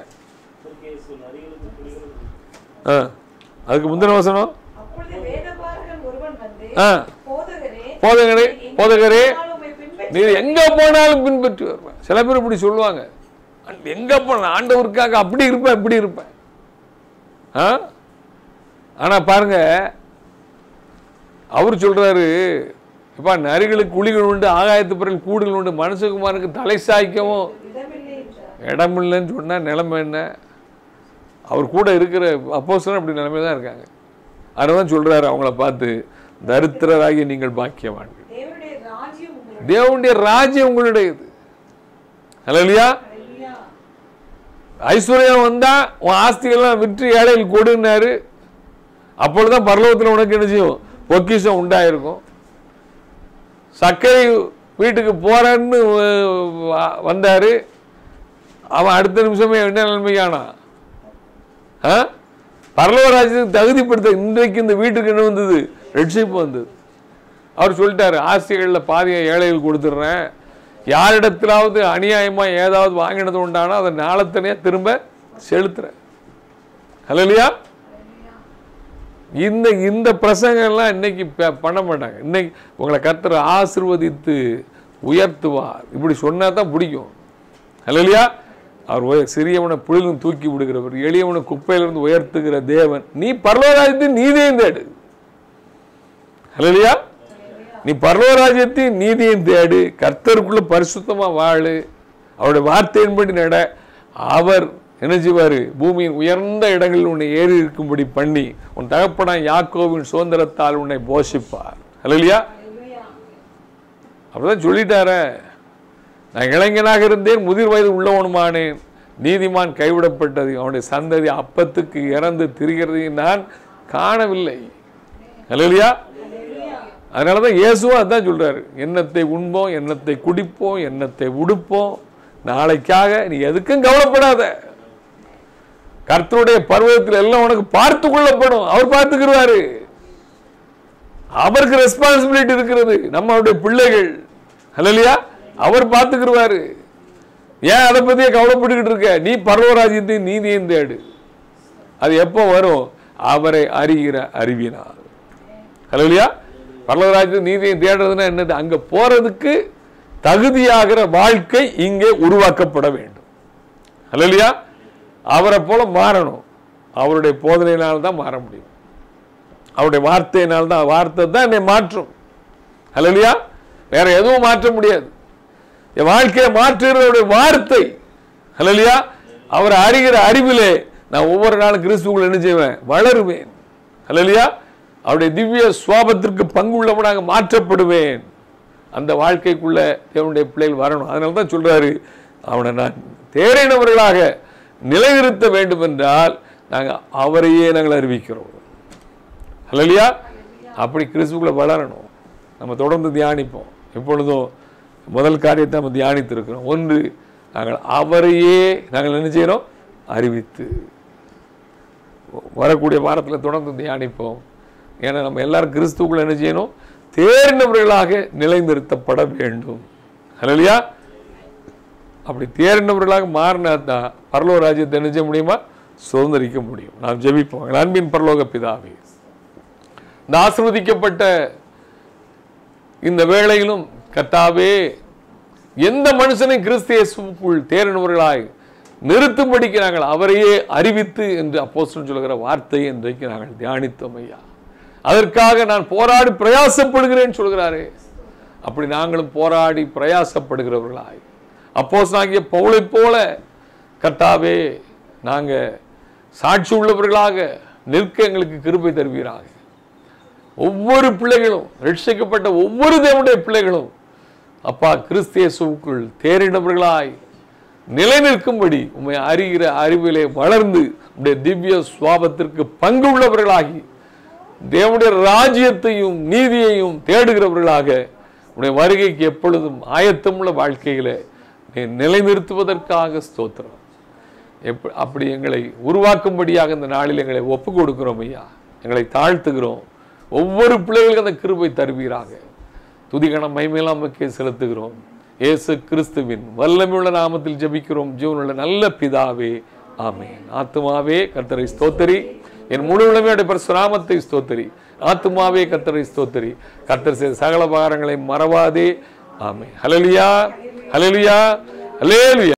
ஆ. அதுக்கு முந்தின வசனம் அப்பொழுது வேதபாரகன் ஒருவன் வந்து ஆ போதகரே போதகரே போதகரே நான் உம்மை பின்பற்றி நீ எங்க போனாலும் பின்பற்றி வருவேன் சில பேர் இப்படி சொல்லுவாங்க எங்க போன ஆண்டவருக்காக அப்படி இருப்பேன் இப்படி இருப்பேன் ஆ? ஆனா பாருங்க அவர் சொல்றாரு இப்ப நரிகளுக்கு குழிகள் உண்டு ஆகாயத்து பிறகு கூடுகள் உண்டு மனுஷகுமாருக்கு தலை சாய்க்கவும் இடமில்லை என்றார் இடமில்லைன்னு சொன்னா நிலைமை என்ன அவர் கூட இருக்கிற அப்போஸ்தலர் அப்படி நிலைமை தான் இருக்காங்க அதனால தான் சொல்றாரு அவங்கள பார்த்து தரித்திரராகி நீங்கள் பாக்கியவான்கள் தேவனுடைய ராஜ்யம் உங்களுடைய தேவனுடைய ராஜ்யம் உங்களுடையது இல்லையா அல்லேலூயா. ஐஸ்வர்யம் வந்தா உன் ஆஸ்திகள்லாம் விற்று ஏழைகள் கொடுன்னாரு அப்பொழுதுதான் பரலோகத்தில் உனக்கு என்ன செய்யும் பொக்கிஷம் உண்டாயிருக்கும் சர்க்கரை வீட்டுக்கு போறேன்னு வ- வந்தாரு அவன் அடுத்த நிமிஷமே என்ன நிலைமைக்கானா ஆ? பரலோக ராஜ்யத்துக்கு தகுதிப்படுத்த இன்றைக்கு இந்த வீட்டுக்கு என்ன வந்தது ரெட்ஷிப் வந்தது அவர் சொல்லிட்டாரு ஆஸ்திகளில் பாதியை ஏழைகள் கொடுத்துட்றேன் யாரிடத்திலாவது அநியாயமா ஏதாவது வாங்கினது உண்டானா அதை நாளத்தனையா திரும்ப செலுத்துறேன் இல்லையா இந்த இந்த பிரசங்கம்லாம் இன்னைக்கு ப- பண்ண மாட்டாங்க இன்னைக்கு உங்களை கர்த்தர் ஆசிர்வதித்து உயர்த்துவார் இப்படி சொன்னா தான் பிடிக்கும் இல்லையா அவர் உய- சிறியவனை புலிலும் தூக்கி விடுகிறவர் எளியவனை குப்பையிலிருந்து உயர்த்துகிற தேவன் நீ பரலோராஜ்யத்தின் நீதியும் தேடு இல்லையா நீ பரலோராஜ்யத்தின் நீதியும் தேடு கர்த்தருக்குள்ள பரிசுத்தமா வாழு அவருடைய வார்த்தையின்படி நட அவர் என்ன செய்வாரு பூமியின் உயர்ந்த இடங்களில் உன்னை ஏறி இருக்கும்படி பண்ணி உன் தகப்பனான் யாக்கோவின் சுதந்திரத்தால் உன்னை போஷிப்பார் இல்லையா அல்லேலூயா. அப்படிதான் சொல்லிட்டாரே நான் இளைஞனாக இருந்தேன் முதிர் வயது உள்ளவனுமானேன் நீதிமான் கைவிடப்பட்டது அவனுடைய சந்ததி அப்பத்துக்கு இறந்து திரிகிறதையும் நான் காணவில்லை இல்லையா அதனால தான் இயேசுவும் அதான் சொல்றாரு எண்ணத்தை உண்போம் எண்ணத்தை குடிப்போம் எண்ணத்தை உடுப்போம் நாளைக்காக நீ எதுக்கும் கவலைப்படாத கர்த்தருடைய பருவத்தில் எல்லாம் உனக்கு பார்த்து கொள்ளப்படும் அவர் பார்த்துக்கிறாரு அவருக்கு ரெஸ்பான்சிபிலிட்டி இருக்கிறது நம்ம அவருடைய பிள்ளைகள் இல்லையா அவர் பார்த்துக்கிருவாரு ஏன் அதை பத்தியே கவலைப்பட்டுக்கிட்டு இருக்க நீ பரவராஜ்யத்தின் நீதியும் தேடு அது எப்போ வரும் அவரை அறிகிற அறிவினார் இல்லையா பரலராஜ்யத்தின் நீதியை தேடுறதுன்னா என்னது அங்க போறதுக்கு தகுதியாகிற வாழ்க்கை இங்கே உருவாக்கப்பட வேண்டும் இல்லையா அவரை போல மாறணும் அவருடைய போதனையினால் தான் மாற முடியும் அவருடைய வார்த்தையினால் தான் வார்த்தை தான் என்னை மாற்றும் இல்லையா வேற எதுவும் மாற்ற முடியாது என் வாழ்க்கையை மாற்றுகிறவருடைய வார்த்தை ஹalleluya அவர் அறிகிற அறிவிலே நான் ஒவ்வொரு நாளும் கிறிஸ்துவுக்குள்ள என்ன செய்வேன் வளருவேன் ஹalleluya அவருடைய திவ்ய சுவாபத்திற்கு பங்குள்ளவனாக மாற்றப்படுவேன் அந்த வாழ்க்கைக்குள்ள தேவனுடைய பிள்ளைகள் வரணும் அதனால தான் சொல்றாரு அவனை நான் தேறினவர்களாக நிலைநிறுத்த வேண்டும் என்றால் நாங்கள் அவரையே நாங்கள் அறிவிக்கிறோம் ஹalleluya அப்படி கிறிஸ்துக்குள்ள வளரணும் நம்ம தொடர்ந்து தியானிப்போம் எப்பொழுதும் முதல் காரியத்தை நம்ம தியானித்திருக்கிறோம் ஒன்று நாங்கள் அவரையே நாங்கள் என்ன செய்யறோம் அறிவித்து வரக்கூடிய வாரத்தில் தொடர்ந்து தியானிப்போம் ஏன்னா நம்ம எல்லாரும் கிறிஸ்துக்குள்ள என்ன செய்யணும் தேர்ந்தவர்களாக நிலைநிறுத்தப்பட வேண்டும் ஹalleluya அப்படி தேர்ந்தவர்களாக மாறினா தான் பரலோக ராஜ்யத்தை என்ன செய்ய முடியுமா சுதந்திரிக்க முடியும் நாம் ஜெபிப்போம் எங்கள் அன்பின் பரலோக பிதாவே இந்த ஆசிர்வதிக்கப்பட்ட இந்த வேளையிலும் கர்த்தாவே எந்த மனுஷனை கிறிஸ்து இயேசுவுக்குள் தேறினவர்களாய் நிறுத்தும்படிக்கு நாங்கள் அவரையே அறிவித்து என்று அப்போஸ்தலன் சொல்கிற வார்த்தை இன்றைக்கு நாங்கள் தியானித்தோம் ஐயா அதற்காக நான் போராடி பிரயாசப்படுகிறேன் சொல்கிறாரே அப்படி நாங்களும் போராடி பிரயாசப்படுகிறவர்களாய் அப்போஸ் நாங்கிய பவுளைப் போல கர்த்தாவே நாங்க சாட்சி உள்ளவர்களாக நிற்க எங்களுக்கு கிருபை தருவீராக ஒவ்வொரு பிள்ளைகளும் ரட்சிக்கப்பட்ட ஒவ்வொரு தேவனுடைய பிள்ளைகளும் அப்பா கிறிஸ்தியேசுக்குள் தேறினவர்களாய் நிலை நிற்கும்படி உம்மை அறிகிற அறிவிலே வளர்ந்து உடைய திவ்ய சுவாபத்திற்கு பங்கு உள்ளவர்களாகி தேவனுடைய ராஜ்யத்தையும் நீதியையும் தேடுகிறவர்களாக உடைய வருகைக்கு எப்பொழுதும் ஆயத்தமுள்ள வாழ்க்கையில நீ நிலைநிறுத்துவதற்காக ஸ்தோத்திரம் எப்ப அப்படி எங்களை உருவாக்கும்படியாக இந்த நாளில் எங்களை ஒப்பு கொடுக்கிறோம் ஐயா எங்களை தாழ்த்துகிறோம் ஒவ்வொரு பிள்ளைகளுக்கும் அந்த கிருபை தருவீராக துதிகணம் மைமேலாம் நமக்கே செலுத்துகிறோம் இயேசு கிறிஸ்துவின் வல்லமையுள்ள நாமத்தில் ஜெபிக்கிறோம் ஜீவனுள்ள நல்ல பிதாவே ஆமென் ஆத்துமாவே கர்த்தரை ஸ்தோத்தரி என் முழு உளமையோட பரசுராமத்தை ஸ்தோத்தரி ஆத்துமாவே கர்த்தரை ஸ்தோத்தரி கர்த்தர் செய்த சகல பாரங்களை மறவாதே ஆமென் ஹalleluya ஹalleluya ஹalleluya